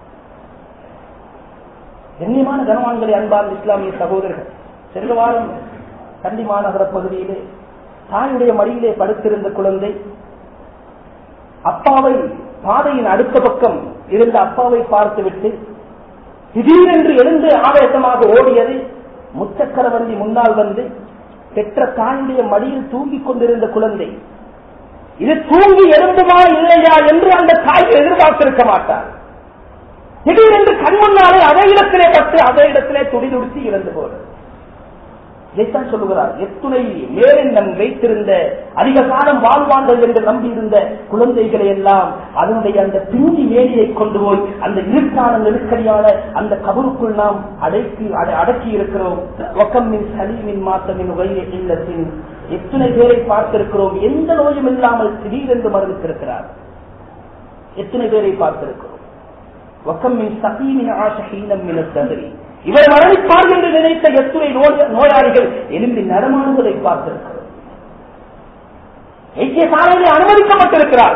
கண்ணியமான கனவான்களை அன்பார்ந்த இஸ்லாமிய சகோதரர்கள் சென்ற வாரம் கண்டி மாநகர பகுதியிலே தாயுடைய மடியிலே படுத்திருந்த குழந்தை அப்பாவை பாதையின் அடுத்த பக்கம் இருந்த அப்பாவை பார்த்துவிட்டு திடீரென்று எழுந்து ஆவேசமாக ஓடியது முச்சக்கர வண்டி முன்னால் வந்து பெற்ற தாயுடைய மடியில் தூங்கிக் கொண்டிருந்த குழந்தை இது தூங்கி எழுந்துமா இல்லையா என்று அந்த தாய் எதிர்பார்த்திருக்க மாட்டார் திடீரென்று கண் முன்னாலே அதே இடத்திலே பட்டு அதே இடத்திலே துடி துடித்து இறந்து போறது இதைத்தான் சொல்லுகிறார் எத்துணை மேலெண்ணம் வைத்திருந்த அதிக காலம் வாழ்வார்கள் என்று நம்பியிருந்த குழந்தைகளை எல்லாம் அதனுடைய அந்த பிஞ்சி மேலியை கொண்டு போய் அந்த இருக்கான நெருக்கடியான அந்த கபருக்குள் நாம் அடக்கி அட- அடக்கி இருக்கிறோம் ஒக்கம்மின் சலீமின் மாத்தமின் வயிறு இல்லத்தின் எத்தனை பேரை பார்த்திருக்கிறோம் எந்த நோயும் இல்லாமல் திடீரென்று மரணித்திருக்கிறார் எத்தனை பேரை பார்த்திருக்கிறோம் ஒக்கம்மின் சகீமின் ஆசகீனம் மின தகரி இவர் மரணிப்பார் என்று நினைத்த எத்துணை நோய- நோயாளிகள் எலும்பி நடமாடுவதை பார்த்திருக்கிறோம் வைத்தியசாலையில் அனுமதிக்கப்பட்டிருக்கிறார்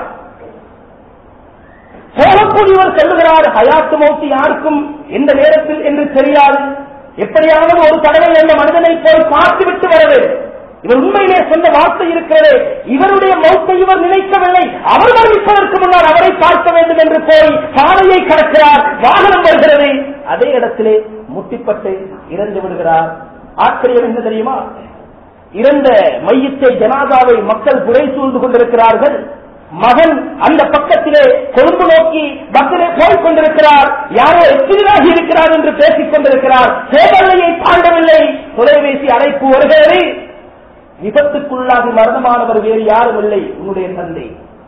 போகக்கூடியவர் செல்லுகிறார் ஹயாத்து மௌத்தி யாருக்கும் எந்த நேரத்தில் என்று தெரியாது எப்படியாவது ஒரு தடவை அந்த மனிதனை போய் பார்த்துவிட்டு வர வேண்டும் இவர் உண்மையிலே சொன்ன வார்த்தை இருக்கிறது இவருடைய மௌத்தை இவர் நினைக்கவில்லை அவர் மரணிப்பதற்கு முன்னால் அவரை பார்க்க வேண்டும் என்று போய் சாலையை கடக்கிறார் வாகனம் வருகிறது அதே இடத்திலே முட்டிப்பட்டு இறந்து விடுகிறார் ஆச்சரியம் என்ன தெரியுமா இறந்த மையத்தை ஜனாதாவை மக்கள் புரை சூழ்ந்து கொண்டிருக்கிறார்கள் மகன் அந்த பக்கத்திலே கொழும்பு நோக்கி பஸ்ஸிலே போய்க் கொண்டிருக்கிறார் யாரோ எச்சிலாகி இருக்கிறார் என்று பேசிக் கொண்டிருக்கிறார் சேவல்லையை தாண்டவில்லை தொலைபேசி அழைப்பு வருகிறது விபத்துக்குள்ளாகி மரணமானவர் வேறு யாரும் இல்லை உன்னுடைய தந்தை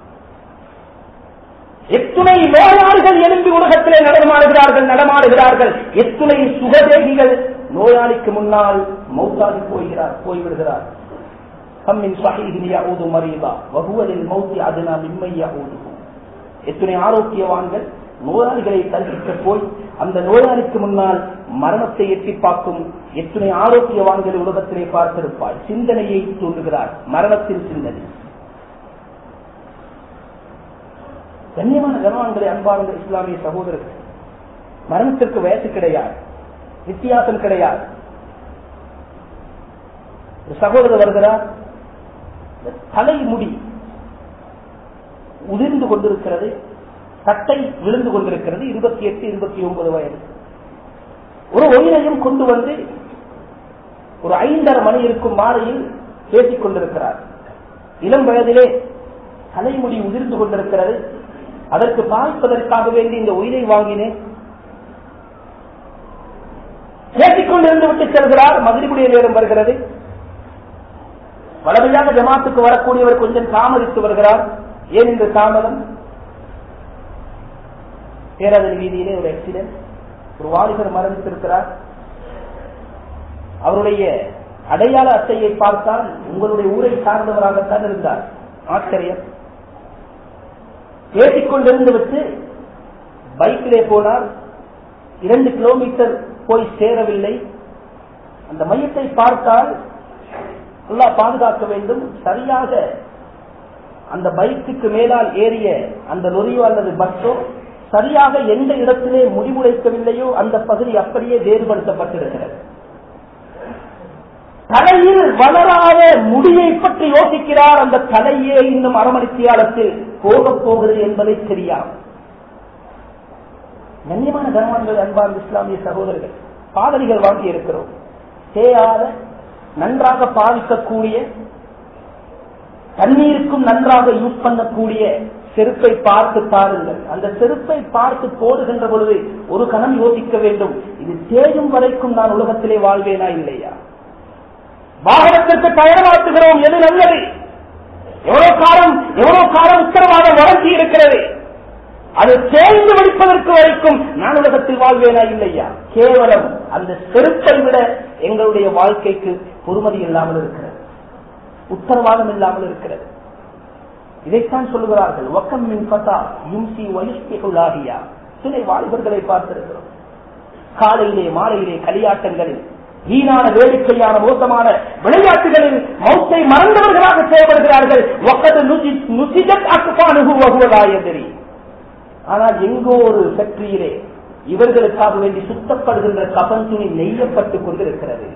எத்துணை நோயாளிகள் எழும்பி உலகத்திலே நடமாடுகிறார்கள் நடமாடுகிறார்கள் எத்துணை சுகதேகிகள் நோயாளிக்கு முன்னால் மௌத்தாகி போய்கிறார் போய்விடுகிறார் கம்மின் சஹீஹின் யஊது மரீதா வஹுவலில் மௌத்தி அதுனா மிம்மை யஊது எத்தனை ஆரோக்கியவான்கள் நோயாளிகளை தரிசிக்க போய் அந்த நோயாளிக்கு முன்னால் மரணத்தை எட்டி பார்க்கும் எத்தனை ஆரோக்கியவான்கள் உலகத்திலே பார்த்திருப்பாய் சிந்தனையை தூண்டுகிறார் மரணத்தின் சிந்தனை கண்ணியமான கனவான்களை அன்பார்ந்த இஸ்லாமிய சகோதரர்கள் மரணத்திற்கு வயசு கிடையாது வித்தியாசம் கிடையாது ஒரு சகோதரர் வருகிறார் இந்த தலைமுடி உதிர்ந்து கொண்டிருக்கிறது சட்டை விழுந்து கொண்டிருக்கிறது இருபத்தி எட்டு இருபத்தி ஒன்பது வயது ஒரு ஒயிலையும் கொண்டு வந்து ஒரு ஐந்தரை மணி இருக்கும் மாலையில் பேசிக் கொண்டிருக்கிறார் இளம் வயதிலே தலைமுடி உதிர்ந்து கொண்டிருக்கிறது அதற்கு பார்ப்பதற்காக வேண்டி இந்த உயிரை வாங்கினேன் பேசிக் கொண்டிருந்து விட்டு செல்கிறார் மதுரைக்குடிய நேரம் வருகிறது வளமையாக ஜமாத்துக்கு வரக்கூடியவர் கொஞ்சம் தாமதித்து வருகிறார் ஏன் இந்த தாமதம் பேராதல் வீதியிலே ஒரு ஆக்சிடென்ட் ஒரு வாலிபர் மரணித்திருக்கிறார் அவருடைய அடையாள அட்டையை பார்த்தால் உங்களுடைய ஊரை சார்ந்தவராகத்தான் இருந்தார் ஆச்சரியம் பேசிக்கொண்டிருந்து விட்டு பைக்கிலே போனார் இரண்டு கிலோமீட்டர் போய் சேரவில்லை அந்த மையத்தை பார்த்தால் நல்லா பாதுகாக்க வேண்டும் சரியாக அந்த பைக்குக்கு மேலால் ஏறிய அந்த லொரியோ அல்லது பஸ்ஸோ சரியாக எந்த இடத்திலே முடிவுரைக்கவில்லையோ அந்த பகுதி அப்படியே வேறுபடுத்தப்பட்டிருக்கிறது தலையில் வளராத முடியை பற்றி யோசிக்கிறார் அந்த தலையே இன்னும் அரமணித்தியாலத்தில் போகப் போகிறது என்பதை தெரியாது கண்ணியமான கனவான்கள் அன்பார்ந்த இஸ்லாமிய சகோதரர்கள் பாதலிகள் வாங்கி இருக்கிறோம் தேயாத நன்றாக பாவிக்கக்கூடிய தண்ணீருக்கும் நன்றாக யூஸ் பண்ணக்கூடிய செருப்பை பார்த்து பாருங்கள் அந்த செருப்பை பார்த்து போடுகின்ற பொழுது ஒரு கணம் யோசிக்க வேண்டும் இது தேயும் வரைக்கும் நான் உலகத்திலே வாழ்வேனா இல்லையா வாகனத்திற்கு பயணமாற்றுகிறோம் எது நல்லது எவ்வளவு காலம் எவ்வளவு காலம் உத்தரவாதம் வழங்கி இருக்கிறது அது சேர்ந்து வெடிப்பதற்கு வரைக்கும் நான் உலகத்தில் வாழ்வேனா இல்லையா கேவலம் அந்த செருப்பை விட எங்களுடைய வாழ்க்கைக்கு பொறுமதி இல்லாமல் இருக்கிறது உத்தரவாதம் இல்லாமல் இருக்கிறது இதைத்தான் சொல்லுகிறார்கள் ஒக்கம் மின் பத்தா யும்சி வயுஸ்திகுலாகியா துணை வாலிபர்களை பார்த்திருக்கிறோம் காலையிலே மாலையிலே களியாட்டங்களில் வீணான வேடிக்கையான மோசமான விளையாட்டுகளில் மௌத்தை மறந்தவர்களாக செயல்படுகிறார்கள் ஒக்கது நுசிஜத் அக்குபானுகு வகுவதாயதரி ஆனால் எங்கோ ஒரு ஃபேக்டரியிலே இவர்களுக்காக வேண்டி சுத்தப்படுகின்ற கபன் துணி நெய்யப்பட்டுக் கொண்டிருக்கிறது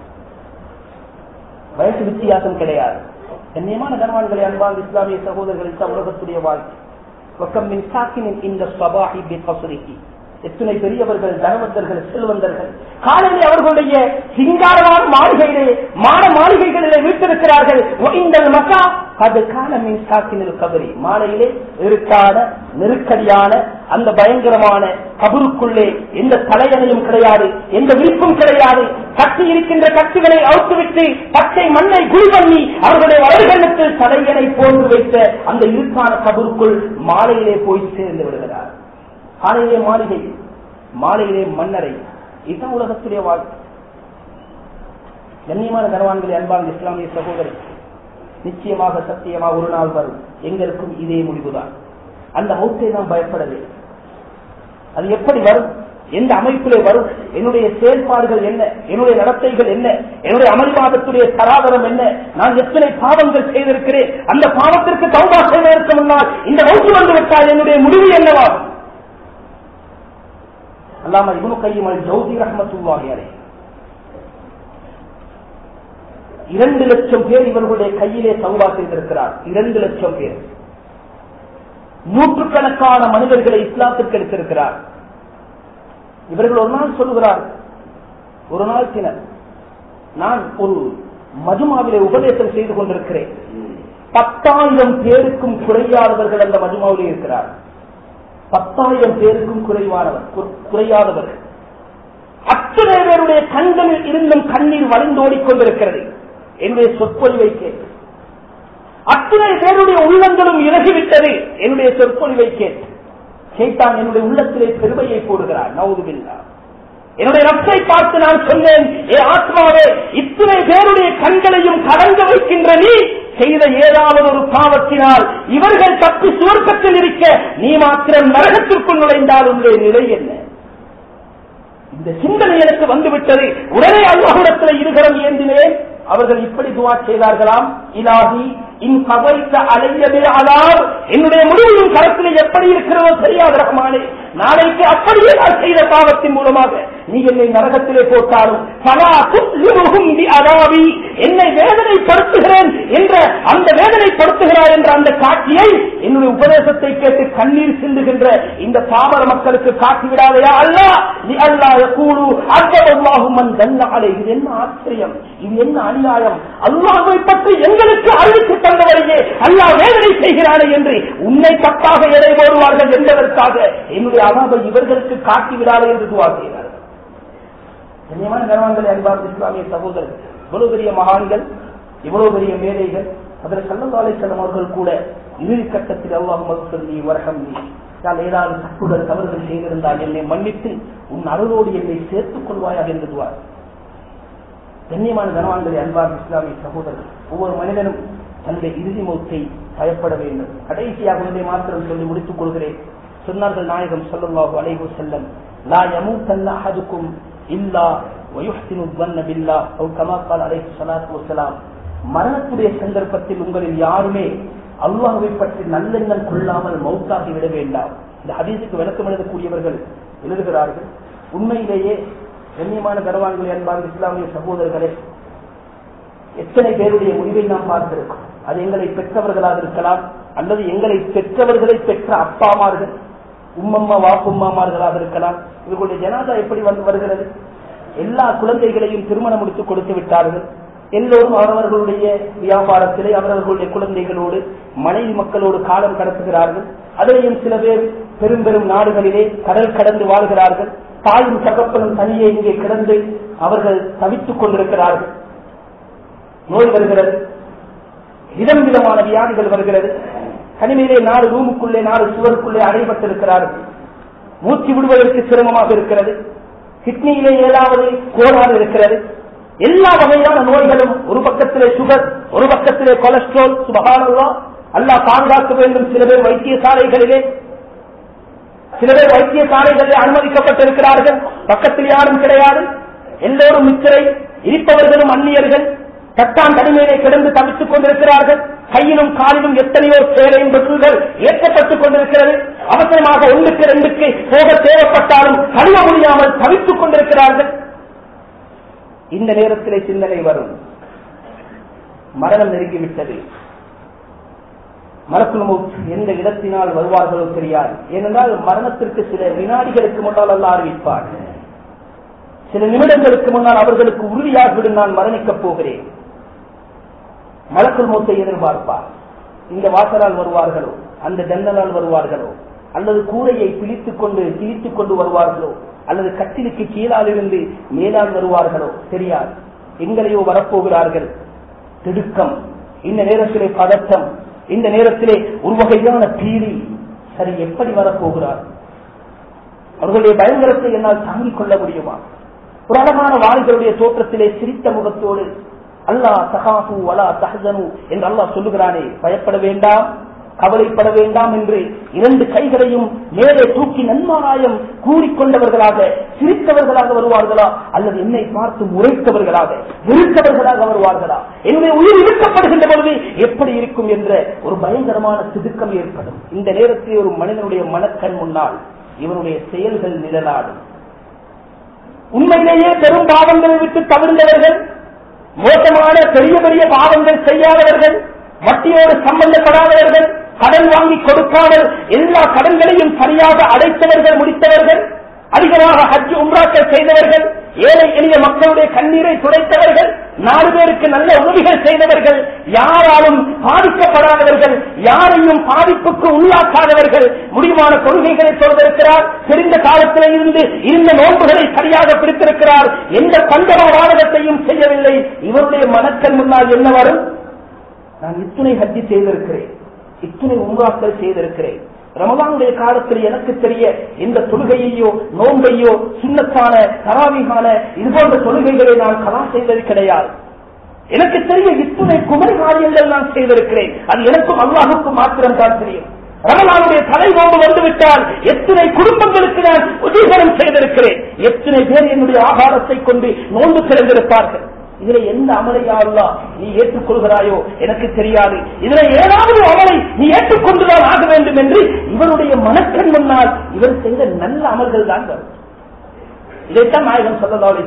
வயசு வித்தியாசம் கிடையாது கண்ணியமான கனவான்களை அன்பான இஸ்லாமிய சகோதரர்கள் தமிழகத்துடைய வாழ்க்கை பக்கம் மின் சாக்கினின் இந்த சபாஹி பி கசுரிக்கு எத்தனை பெரியவர்கள் தனவந்தர்கள் செல்வந்தர்கள் காலையில் அவர்களுடைய சிங்காரமான மாளிகையிலே மான மாளிகைகளிலே வீட்டிருக்கிறார்கள் இந்த மக்கா அது காலமின் சாக்கினில் கபரி மாலையிலே இருக்கான நெருக்கடியான அந்த பயங்கரமான கபருக்குள்ளே எந்த தலையணையும் கிடையாது எந்த விருப்பும் கிடையாது கட்டி இருக்கின்ற கட்டுகளை அவுத்துவிட்டு பச்சை மண்ணை குழி பண்ணி அவர்களுடைய வளர்களுக்கு தலையணை போன்று வைத்த அந்த இருக்கான கபருக்குள் மாலையிலே போய் சேர்ந்து விடுகிறார் காலையிலே மாளிகை மாலையிலே மன்னரை இதுதான் உலகத்திலே வாழ்க்கை கண்ணியமான கனவான்களை அன்பான இஸ்லாமிய சகோதரி நிச்சயமாக சத்தியமாக ஒரு நாள் வரும் எங்களுக்கும் இதே முடிவுதான் அந்த மௌத்தை நாம் பயப்படவே அது எப்படி வரும் எந்த அமைப்பிலே வரும் என்னுடைய செயல்பாடுகள் என்ன என்னுடைய நடத்தைகள் என்ன என்னுடைய அமல்வாதத்துடைய தராதரம் என்ன நான் எத்தனை பாவங்கள் செய்திருக்கிறேன் அந்த பாவத்திற்கு தௌபா செய்வதற்கு முன்னால் இந்த மௌத்து வந்து விட்டால் என்னுடைய முடிவு என்னவாகும் அல்லாம இவனு கையும் ஜவுதி ரஹமத்துல்லாஹி அலை இரண்டு லட்சம் பேர் இவர்களுடைய கையிலே சௌபா செய்திருக்கிறார் இரண்டு லட்சம் பேர் நூற்றுக்கணக்கான மனிதர்களை இஸ்லாத்திற்கு எடுத்திருக்கிறார் இவர்கள் ஒரு நாள் சொல்லுகிறார் ஒரு நாள் தினர் நான் ஒரு மஜுமாவிலே உபதேசம் செய்து கொண்டிருக்கிறேன் பத்தாயிரம் பேருக்கும் குறையாதவர்கள் அந்த மஜுமாவிலே இருக்கிறார் பத்தாயிரம் பேருக்கும் குறைவானவர் குறையாதவர்கள் அத்தனை பேருடைய கண்களில் இருந்தும் கண்ணீர் வழிந்தோடிக் கொண்டிருக்கிறது என்னுடைய சொற்பொழிவை கேட்டு அத்தனை பேருடைய உள்ளங்களும் இறகிவிட்டது என்னுடைய சொற்பொழிவை கேட்டு கேட்டான் என்னுடைய உள்ளத்திலே பெருமையை போடுகிறார் நவுதுபில்லா என்னுடைய ரத்தை பார்த்து நான் சொன்னேன் ஏ ஆத்மாவே இத்தனை பேருடைய கண்களையும் கடந்து வைக்கின்ற நீ செய்த ஏதாவது ஒரு பாவத்தினால் இவர்கள் தப்பி சுவர்க்கத்தில் இருக்க நீ மாத்திரம் நரகத்திற்குள் நுழைந்தால் உங்களுடைய நிலை என்ன இந்த சிந்தனை எனக்கு வந்துவிட்டது உடனே அல்லாஹிடத்தில் இருகரம் ஏந்தினேன் அவர்கள் இப்படி துவா செய்தார்களாம் இலாகி இன் கவைத்த அலையதே அலார் என்னுடைய முடிவும் கரத்தில் எப்படி இருக்கிறதோ தெரியாது ரஹ்மானே நாளைக்கு அப்படியே நான் செய்த பாவத்தின் மூலமாக நீ என்னை நரகத்திலே போட்டாலும் பலா துல்லுருகும் அலாவி என்னை வேதனைப்படுத்துகிறேன் என்ற அந்த வேதனைப்படுத்துகிறார் என்ற அந்த காட்சியை என்னுடைய உபதேசத்தை கேட்டு கண்ணீர் சிந்துகின்ற இந்த பாமர மக்களுக்கு காட்டிவிடாதையா அல்லா நீ அல்லா கூடு அர்த்தமாகும் தன்னாலே இது என்ன ஆச்சரியம் இது என்ன அநியாயம் அல்லாஹை பற்றி எங்களுக்கு அறிவித்து தந்தவரையே அல்லாஹ் வேதனை செய்கிறானே என்று உன்னை தப்பாக எடை போடுவார்கள் என்பதற்காக என்னுடைய அலாபை இவர்களுக்கு காட்டிவிடாது என்று துவா செய்கிறார்கள் கண்ணியமான கனவான்களை அன்பார்ந்த இஸ்லாமிய சகோதரர்கள் இவ்வளவு பெரிய மகான்கள் இவ்வளவு பெரிய மேதைகள் அதில் சல்லல்லாலை செல்லும் அவர்கள் கூட இறுதி கட்டத்தில் அல்லாஹ் மகசல்லி வரகம் நீ நான் ஏதாவது தப்புகள் தவறுகள் செய்திருந்தால் என்னை மன்னித்து உன் அருளோடு என்னை சேர்த்துக் கொள்வாயாக என்று துவார் கண்ணியமான கனவான்களை அன்பார்ந்த இஸ்லாமிய சகோதரர்கள் ஒவ்வொரு மனிதனும் தன்னுடைய இறுதி மௌத்தை பயப்பட வேண்டும் கடைசியாக ஒன்றை மாத்திரம் சொல்லி முடித்துக் கொள்கிறேன் சொன்னார்கள் நாயகம் சொல்லல்லாஹு அலைஹு செல்லம் லா யமூத்தன்ன அஹதுக்கும் இல்லா வயுஹ்சினு ظن بالله او كما قال عليه الصلاه والسلام மரணத்துடைய சந்தர்ப்பத்தில் உங்களில் யாருமே அல்லாஹ்வை பற்றி நல்லெண்ணம் கொள்ளாமல் மௌத்தாகி விட வேண்டாம் இந்த ஹதீஸுக்கு விளக்கம் எழுதக்கூடியவர்கள் எழுதுகிறார்கள் உண்மையிலேயே கண்ணியமான கனவான்களை அன்பார்ந்த இஸ்லாமிய சகோதரர்களே எத்தனை பேருடைய முடிவை நாம் பார்த்திருக்கோம் அது எங்களை பெற்றவர்களாக இருக்கலாம் அல்லது எங்களை பெற்றவர்களை பெற்ற அப்பாமார்கள் உம்மம்மா வாப்பும்மாமார்களாக இருக்கலாம் இவர்களுடைய ஜனாதா எப்படி வந்து வருகிறது எல்லா குழந்தைகளையும் திருமணம் முடித்து கொடுத்து விட்டார்கள் எல்லோரும் அவரவர்களுடைய வியாபாரத்திலே அவரவர்களுடைய குழந்தைகளோடு மனைவி மக்களோடு காலம் கடத்துகிறார்கள் அதிலேயும் சில பேர் பெரும் பெரும் நாடுகளிலே கடல் கடந்து வாழ்கிறார்கள் தாயும் தகப்பனும் தனியே இங்கே கிடந்து அவர்கள் தவித்துக் கொண்டிருக்கிறார்கள் நோய் வருகிறது விதம் விதமான வியாதிகள் வருகிறது தனிமையிலே நாலு ரூமுக்குள்ளே நாலு சுவருக்குள்ளே அடைபட்டிருக்கிறார்கள் மூச்சு விடுவதற்கு சிரமமாக இருக்கிறது கிட்னியிலே ஏதாவது கோளாறு இருக்கிறது எல்லா வகையான நோய்களும் ஒரு பக்கத்திலே சுகர் ஒரு பக்கத்திலே கொலஸ்ட்ரால் சுபகானல்லா அல்லாஹ் பாதுகாக்க வேண்டும் சில பேர் வைத்தியசாலைகளிலே சில பேர் வைத்தியசாலைகளில் அனுமதிக்கப்பட்டிருக்கிறார்கள் பக்கத்தில் யாரும் கிடையாது எல்லோரும் மிச்சரை இருப்பவர்களும் அந்நியர்கள் தட்டான் தனிமையிலே கிடந்து தவித்துக் கொண்டிருக்கிறார்கள் கையிலும் காலிலும் எத்தனையோ சேலையும் பெற்றுகள் ஏற்றப்பட்டுக் கொண்டிருக்கிறது அவசரமாக ஒன்றுக்கு ரெண்டுக்கு போக தேவைப்பட்டாலும் கழுவ முடியாமல் தவித்துக் கொண்டிருக்கிறார்கள் இந்த நேரத்திலே சிந்தனை வரும் மரணம் நெருங்கிவிட்டது மரக்குள் எந்த இடத்தினால் வருவார்களோ தெரியாது ஏனென்றால் மரணத்திற்கு சில வினாடிகளுக்கு முன்னால் அல்ல அறிவிப்பார் சில நிமிடங்களுக்கு முன்னால் அவர்களுக்கு உறுதியாகிவிடும் நான் மரணிக்கப் போகிறேன் மலக்குள் மூத்தை எதிர்பார்ப்பார் இந்த வாசலால் வருவார்களோ அந்த ஜன்னலால் வருவார்களோ அல்லது கூரையை பிடித்துக் கொண்டு கிழித்துக் கொண்டு வருவார்களோ அல்லது கட்டிலுக்கு கீழால் இருந்து மேலால் வருவார்களோ தெரியாது எங்களையோ வரப்போகிறார்கள் திடுக்கம் இந்த நேரத்திலே பதட்டம் இந்த நேரத்திலே ஒரு வகையான பீதி சரி எப்படி வரப்போகிறார் அவர்களுடைய பயங்கரத்தை என்னால் தாங்கிக் கொள்ள முடியுமா ஒரு அழகான வாள்களுடைய தோற்றத்திலே சிரித்த முகத்தோடு அல்லாஹ் தகாஃபு வலா தஹனு என்று அல்லாஹ் சொல்லுகிறானே பயப்பட வேண்டாம் கவலைப்பட வேண்டாம் என்று இரண்டு கைகளையும் மேலே தூக்கி நன்மாராயம் கூறிக்கொண்டவர்களாக சிரித்தவர்களாக வருவார்களா அல்லது என்னை பார்த்து முறைத்தவர்களாக வெறுத்தவர்களாக வருவார்களா என்னுடைய உயிர் இழுக்கப்படுகின்ற பொழுது எப்படி இருக்கும் என்ற ஒரு பயங்கரமான திடுக்கம் ஏற்படும் இந்த நேரத்தில் ஒரு மனிதனுடைய மனக்கண் முன்னால் இவருடைய செயல்கள் நிழலாடும் உண்மையிலேயே பெரும் பாவங்களை விட்டு தவிர்ந்தவர்கள் மோசமான பெரிய பெரிய பாவங்கள் செய்யாதவர்கள் வட்டியோடு சம்பந்தப்படாதவர்கள் கடன் வாங்கி கொடுக்காமல் எல்லா கடன்களையும் சரியாக அடைத்தவர்கள் முடித்தவர்கள் அதிகமாக ஹஜ் உம்ராக்கள் செய்தவர்கள் ஏழை எளிய மக்களுடைய கண்ணீரை துடைத்தவர்கள் நாலு பேருக்கு நல்ல உதவிகள் செய்தவர்கள் யாராலும் பாதிக்கப்படாதவர்கள் யாரையும் பாதிப்புக்கு உள்ளாக்காதவர்கள் முடிவான கொள்கைகளை சொல்லிருக்கிறார் தெரிந்த காலத்தில் இருந்து இருந்த நோன்புகளை சரியாக பிடித்திருக்கிறார் எந்த பந்தவாதகத்தையும் செய்யவில்லை இவருடைய மனக்கண் முன்னால் என்ன வரும் நான் இத்துணை ஹஜ்ஜி செய்திருக்கிறேன் இத்துணை உம்ராக்கள் செய்திருக்கிறேன் ரமதானுடைய காலத்தில் எனக்கு தெரிய இந்த தொழுகையையோ நோன்பையோ சுண்ணத்தான தராவிகான இது போன்ற தொழுகைகளை நான் கலா செய்தது கிடையாது எனக்கு தெரிய இத்துணை குமரி காரியங்கள் நான் செய்திருக்கிறேன் அது எனக்கும் அல்லாஹுக்கும் மாத்திரம் தான் தெரியும் ரமலானுடைய தலை நோம்பு வந்துவிட்டால் எத்தனை குடும்பங்களுக்கு நான் உதவிகரம் செய்திருக்கிறேன் எத்தனை பேர் என்னுடைய ஆகாரத்தை கொண்டு நோன்பு திறந்திருப்பார்கள் இதுல எந்த அமலையா அல்லா நீ ஏற்றுக்கொள்கிறாயோ எனக்கு தெரியாது இதுல ஏதாவது அமலை நீ ஏற்றுக்கொண்டுதான் ஆக வேண்டும் என்று இவருடைய மனக்கண் முன்னால் இவர் செய்த நல்ல அமல்கள் தான் வரும் இதைத்தான் நாயகம் சொல்லலாலே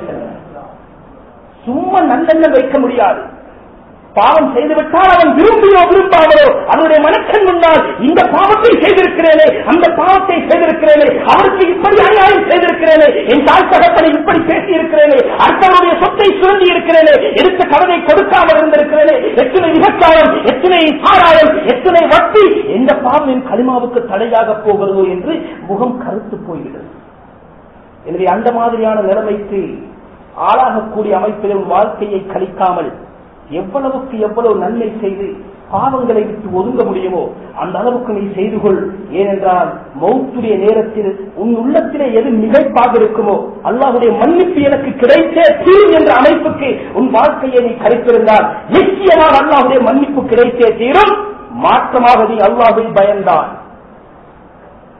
சும்மா நல்லெண்ணம் வைக்க முடியாது பாவம் செய்துவிட்டால் அவன் விரும்பியோ விரும்பாமலோ அவனுடைய மனக்கண் முன்னால் இந்த பாவத்தை செய்திருக்கிறேனே அந்த பாவத்தை செய்திருக்கிறேனே அவருக்கு இப்படி அநியாயம் செய்திருக்கிறேனே என் தாய் தகப்பனை இப்படி பேசி இருக்கிறேனே அடுத்தவருடைய சொத்தை சுரண்டி இருக்கிறேனே எடுத்த கடனை கொடுக்காமல் இருந்திருக்கிறேனே எத்தனை விபச்சாரம் எத்தனை சாராயம் எத்தனை வட்டி எந்த பாவம் என் களிமாவுக்கு தடையாக போகிறதோ என்று முகம் கருத்து போய்விடும் எனவே அந்த மாதிரியான நிலைமைக்கு ஆளாகக்கூடிய அமைப்பிலும் வாழ்க்கையை கழிக்காமல் எவ்வளவுக்கு எவ்வளவு நன்மை செய்து பாவங்களை விட்டு ஒதுங்க முடியுமோ அந்த அளவுக்கு நீ செய்து கொள் ஏனென்றால் மௌத்துடைய நேரத்தில் உன் உள்ளத்திலே எது மிகைப்பாக இருக்குமோ அல்லாஹுடைய மன்னிப்பு எனக்கு கிடைத்தே தீரும் என்ற அமைப்புக்கு உன் வாழ்க்கையை நீ கரைத்திருந்தால் நிச்சயமாக அல்லாஹுடைய மன்னிப்பு கிடைத்தே தீரும் மாற்றமாக நீ அல்லாஹை பயந்தான்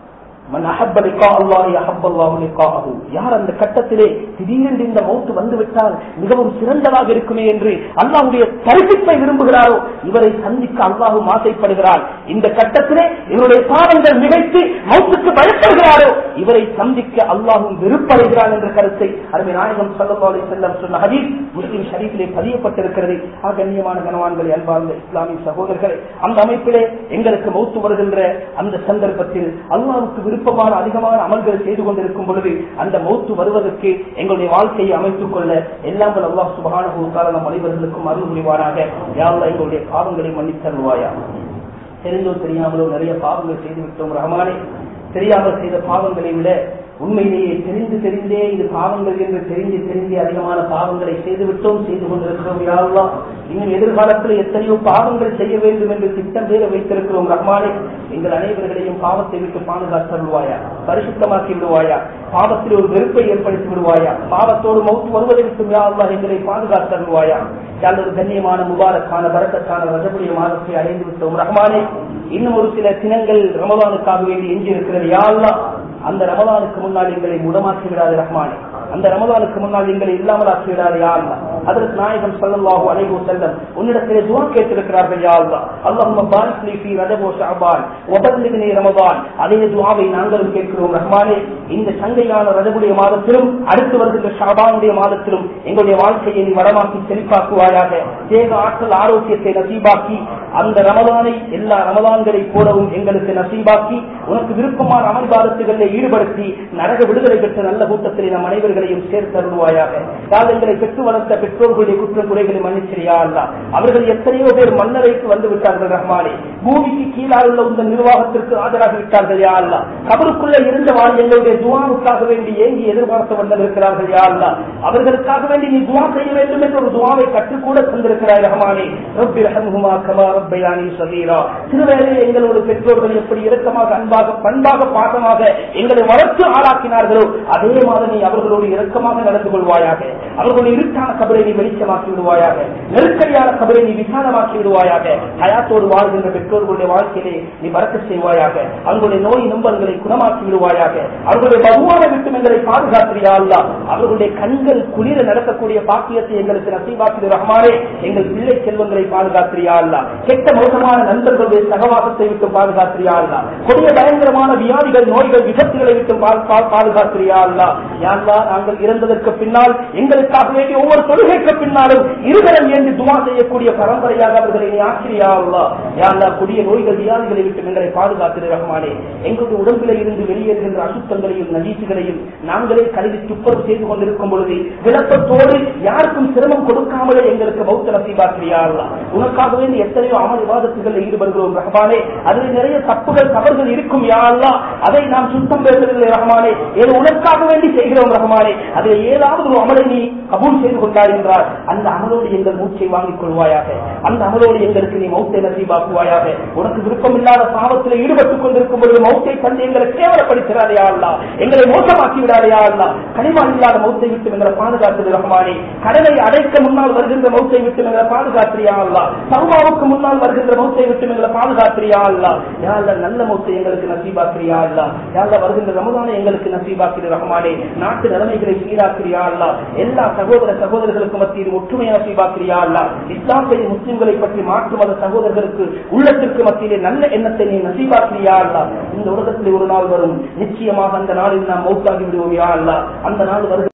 மன் அஹப்ப லிகா அல்லாஹி அஹப்ப அல்லாஹு லிகாஹு யார் அந்த கட்டத்திலே திடீரென்று இந்த மௌத்து வந்துவிட்டால் மிகவும் சிறந்ததாக இருக்குமே என்று அல்லாஹ்வுடைய தரிசிப்பை விரும்புகிறாரோ இவரை சந்திக்க அல்லாஹும் ஆசைப்படுகிறார் இந்த கட்டத்திலே இவருடைய பாவங்கள் மிகைத்து மௌத்துக்கு பயப்படுகிறாரோ இவரை சந்திக்க அல்லாஹும் வெறுப்படைகிறான் என்ற கருத்தை அருமை நாயகம் ஸல்லல்லாஹு அலைஹி வஸல்லம் சொன்ன ஹதீஸ் முஸ்லிம் ஷரீஃபிலே பதியப்பட்டிருக்கிறது ஆ கண்ணியமான கனவான்களை அன்பார்ந்த இஸ்லாமிய சகோதரர்களே அந்த அமைப்பிலே எங்களுக்கு மௌத்து வருகின்ற அந்த சந்தர்ப்பத்தில் அல்லாஹ்வுக்கு விருப்பமான அதிகமான அமல்கள் செய்து கொண்டிருக்கும் பொழுது அந்த மௌத்து வருவதற்கு எங்களுடைய வாழ்க்கையை அமைத்துக் கொள்ள எல்லாம் வல்ல அல்லாஹ் சுபஹானஹு வ தஆலா நம் அனைவர்களுக்கும் அருள் புரிவானாக யா அல்லாஹ் எங்களுடைய பாவங்களை மன்னித் தருவாயா தெரிந்தோ தெரியாமலோ நிறைய பாவங்கள் செய்து விட்டோம் ரஹமானே தெரியாமல் செய்த பாவங்களை விட உண்மையிலேயே தெரிந்து தெரிந்தே இது பாவங்கள் என்று தெரிந்து தெரிந்தே அதிகமான பாவங்களை செய்து விட்டோம் செய்து கொண்டிருக்கிறோம் யாருலாம் இன்னும் எதிர்காலத்தில் எத்தனையோ பாவங்கள் செய்ய வேண்டும் என்று திட்டம் பேர வைத்திருக்கிறோம் ரஹ்மானே எங்கள் அனைவர்களையும் பாவத்தை விட்டு பாதுகாத்து விடுவாயா பரிசுத்தமாக்கி விடுவாயா பாவத்தில் ஒரு வெறுப்பை ஏற்படுத்தி விடுவாயா பாவத்தோடு மௌத்து வருவதை விட்டு யாருலா எங்களை பாதுகாத்து விடுவாயா யார் ஒரு கண்ணியமான முபாரக்கான பரக்கத்தான ரஜபுடைய மாதத்தை அடைந்து விட்டோம் ரஹ்மானே இன்னும் ஒரு சில தினங்கள் ரமலானுக்காக வேண்டி எஞ்சி இருக்கிறது யாருலா அந்த ரமலானுக்கு முன்னால் எங்களை முடமாக்கி விடாது ரஹ்மானே அந்த ரமலானுக்கு முன்னால் எங்களை இல்லாமலாக்கி விடாது யாருலா அதற்கு நாயகம் ஸல்லல்லாஹு அலைஹி வஸல்லம் உன்னிடத்திலே துஆ கேட்டிருக்கிறார்கள் யா அல்லாஹ் அல்லாஹும்ம பாரிக் லீ ஃபீ ரஜப் வ ஷஅபான் வ பல்லிக்னி ரமதான் அதே துஆவை நாங்களும் கேட்கிறோம் ரஹ்மானே இந்த சங்கையான ரஜபுடைய மாதத்திலும் அடுத்து வருகின்ற ஷாபானுடைய மாதத்திலும் எங்களுடைய வாழ்க்கையை நீ வளமாக்கி செழிப்பாக்குவாயாக தேக ஆற்றல் ஆரோக்கியத்தை நசீபாக்கி அந்த ரமதானை எல்லா ரமதான்களை போலவும் எங்களுக்கு நசீபாக்கி உனக்கு விருப்பமான அமல்பாதத்துகளில் ஈடுபடுத்தி நரக விடுதலை பெற்ற நல்ல கூட்டத்தில் நம் அனைவர்களையும் சேர்த்து அருள்வாயாக யார் எங்களை பெற்று வளர்த்த பெற்றோர்களுடைய குற்ற குறைகளை மன்னிச்சிரியா அல்ல அவர்கள் எத்தனையோ பேர் மன்னரைக்கு வந்து விட்டார்கள் ரஹ்மானே பூமிக்கு கீழாக உள்ள இந்த நிர்வாகத்திற்கு ஆஜராகி விட்டார்கள் யா அல்லா கபருக்குள்ள இருந்த வாழ் எங்களுடைய துவாவுக்காக வேண்டி ஏங்கி எதிர்பார்த்து வந்திருக்கிறார்கள் யா அல்லா அவர்களுக்காக வேண்டி நீ துவா செய்ய வேண்டும் என்று ஒரு துவாவை கற்றுக்கூட தந்திருக்கிறாய் ரஹ்மானே ரப்பி ரஹம்ஹுமா கமா ரப்பயானி சகீரா சிறுவேளை எங்களோட பெற்றோர்கள் எப்படி இரக்கமாக அன்பாக பண்பாக பாசமாக எங்களை வளர்த்து ஆளாக்கினார்களோ அதே மாதிரி நீ அவர்களோடு இரக்கமாக நடந்து கொள்வாயாக அவர்களுடைய இருட்டான கபரை நீ வெளிச்சமாக்கி விடுவாயாக நெருக்கடியான கபரை நீ விசாலமாக்கி விடுவாயாக ஹயாத்தோடு வாழ்கின்ற பெற்றோர்களுடைய வாழ்க்கையிலே நீ பறக்க செய்வாயாக அவர்களுடைய நோய் நம்பல்களை குணமாக்கி விடுவாயாக அவர்களுடைய பகுவான விட்டு எங்களை பாதுகாத்திரியா அல்லா அவர்களுடைய கண்கள் குளிர நடக்கக்கூடிய பாக்கியத்தை எங்களுக்கு நசீபாக்கி ரஹ்மானே எங்கள் பிள்ளை செல்வங்களை பாதுகாத்திரியா அல்லா கெட்ட மோசமான நண்பர்களுடைய சகவாசத்தை விட்டு பாதுகாத்திரியா அல்லா கொடிய பயங்கரமான வியாதிகள் நோய்கள் விபத்துகளை விட்டு பா- பா- பாதுகாத்திரியா அல்லா யாழ்லா நாங்கள் இறந்ததற்கு பின்னால் எங்களுக்காக வேண்டிய ஒவ்வொரு தொழுகைக்கு பின்னாலும் இருகரம் ஏந்தி துவா செய்யக்கூடிய பரம்பரையாக அவர்களை நீ ஆக்கிரியா அல்லா யாழ்லா கொடிய நோய்கள் வியாதிகளை விட்டு எங்களை பாதுகாத்திரு ரஹ்மானே எங்களுடைய உடம்பிலே இருந்து வெளியேறுகின்ற அசுத்தங்களையும் நஜீசுகளையும் நாங்களே கழுவி துப்பரம் செய்து கொண்டிருக்கும் பொழுது விளப்பத்தோடு யாருக்கும் சிரமம் கொடுக்காமலே எங்களுக்கு பௌத்த நசீபாக்கிரியா அல்லா உனக்காக வேண்டி எத்தனையோ அமல் விவாதத்துகளில் ஈடுபடுகிறோம் ரஹ்மானே அதில் நிறைய தப்புகள் தவறுகள் இருக்கும் யா அல்லா அதை நாம் சுத்தம் பேசுவதில்லை ரஹ்மானே ஏதோ உனக்காக வேண்டி செய்கிறோம் ரஹ்மானே அதில் ஏதாவது ஒரு அமலை நீ கபூல் செய்து கொண்டாய் என்றால் அந்த அமலோடு எங்கள் மூச்சை வாங்கிக் கொள்வாயாக அந்த அமலோடு எங்களுக்கு நீ மௌத்தை நசீபாக்குவாயாக உனக்கு விருப்பம் இல்லாத பாவத்தில் ஈடுபட்டுக் கொண்டிருக்கும் பொழுது மௌத்தை தந்து எங்களை கேவலப்படுத்தினாரையா அல்லா எங்களை மோசமாக்கி விடாதையா அல்லா கனிமா இல்லாத மௌத்தை விட்டு எங்களை பாதுகாத்து ரஹ்மானே கடனை அடைக்க முன்னால் வருகின்ற மௌத்தை விட்டு எங்களை பாதுகாத்திரியா அல்லா சௌபாவுக்கு முன்னால் வருகின்ற மௌத்தை விட்டு எங்களை பாதுகாத்திரியா அல்லா யாழ்ல நல்ல மௌத்தை எங்களுக்கு நசீபாக்கிறியா அல்லா யாழ்ல வருகின்ற ரமதானை எங்களுக்கு நசீபாக்கிற ரஹ்மானே நாட்டு நிலைமைகளை சீராக்கிறியா அல்லா எல்லா சகோதர சகோதரர்களுக்கு மத்தியில் ஒற்றுமை நசீபாக்கிறியா அல்லா இஸ்லாத்தை முஸ்லிம்களை பற்றி மாற்று மத சகோதரர்களுக்கு உள்ளத்திற்கு மத்தியிலே நல்ல எண்ணத்தை நீ நசீபாக்கிறியா அல்லா இந்த உலகத்தில் ஒரு நாள் வரும் நிச்சயமாக அந்த நாளில் நாம் மௌத்தாகி விடுவோம் யா அல்லா அந்த நாள் வருகிற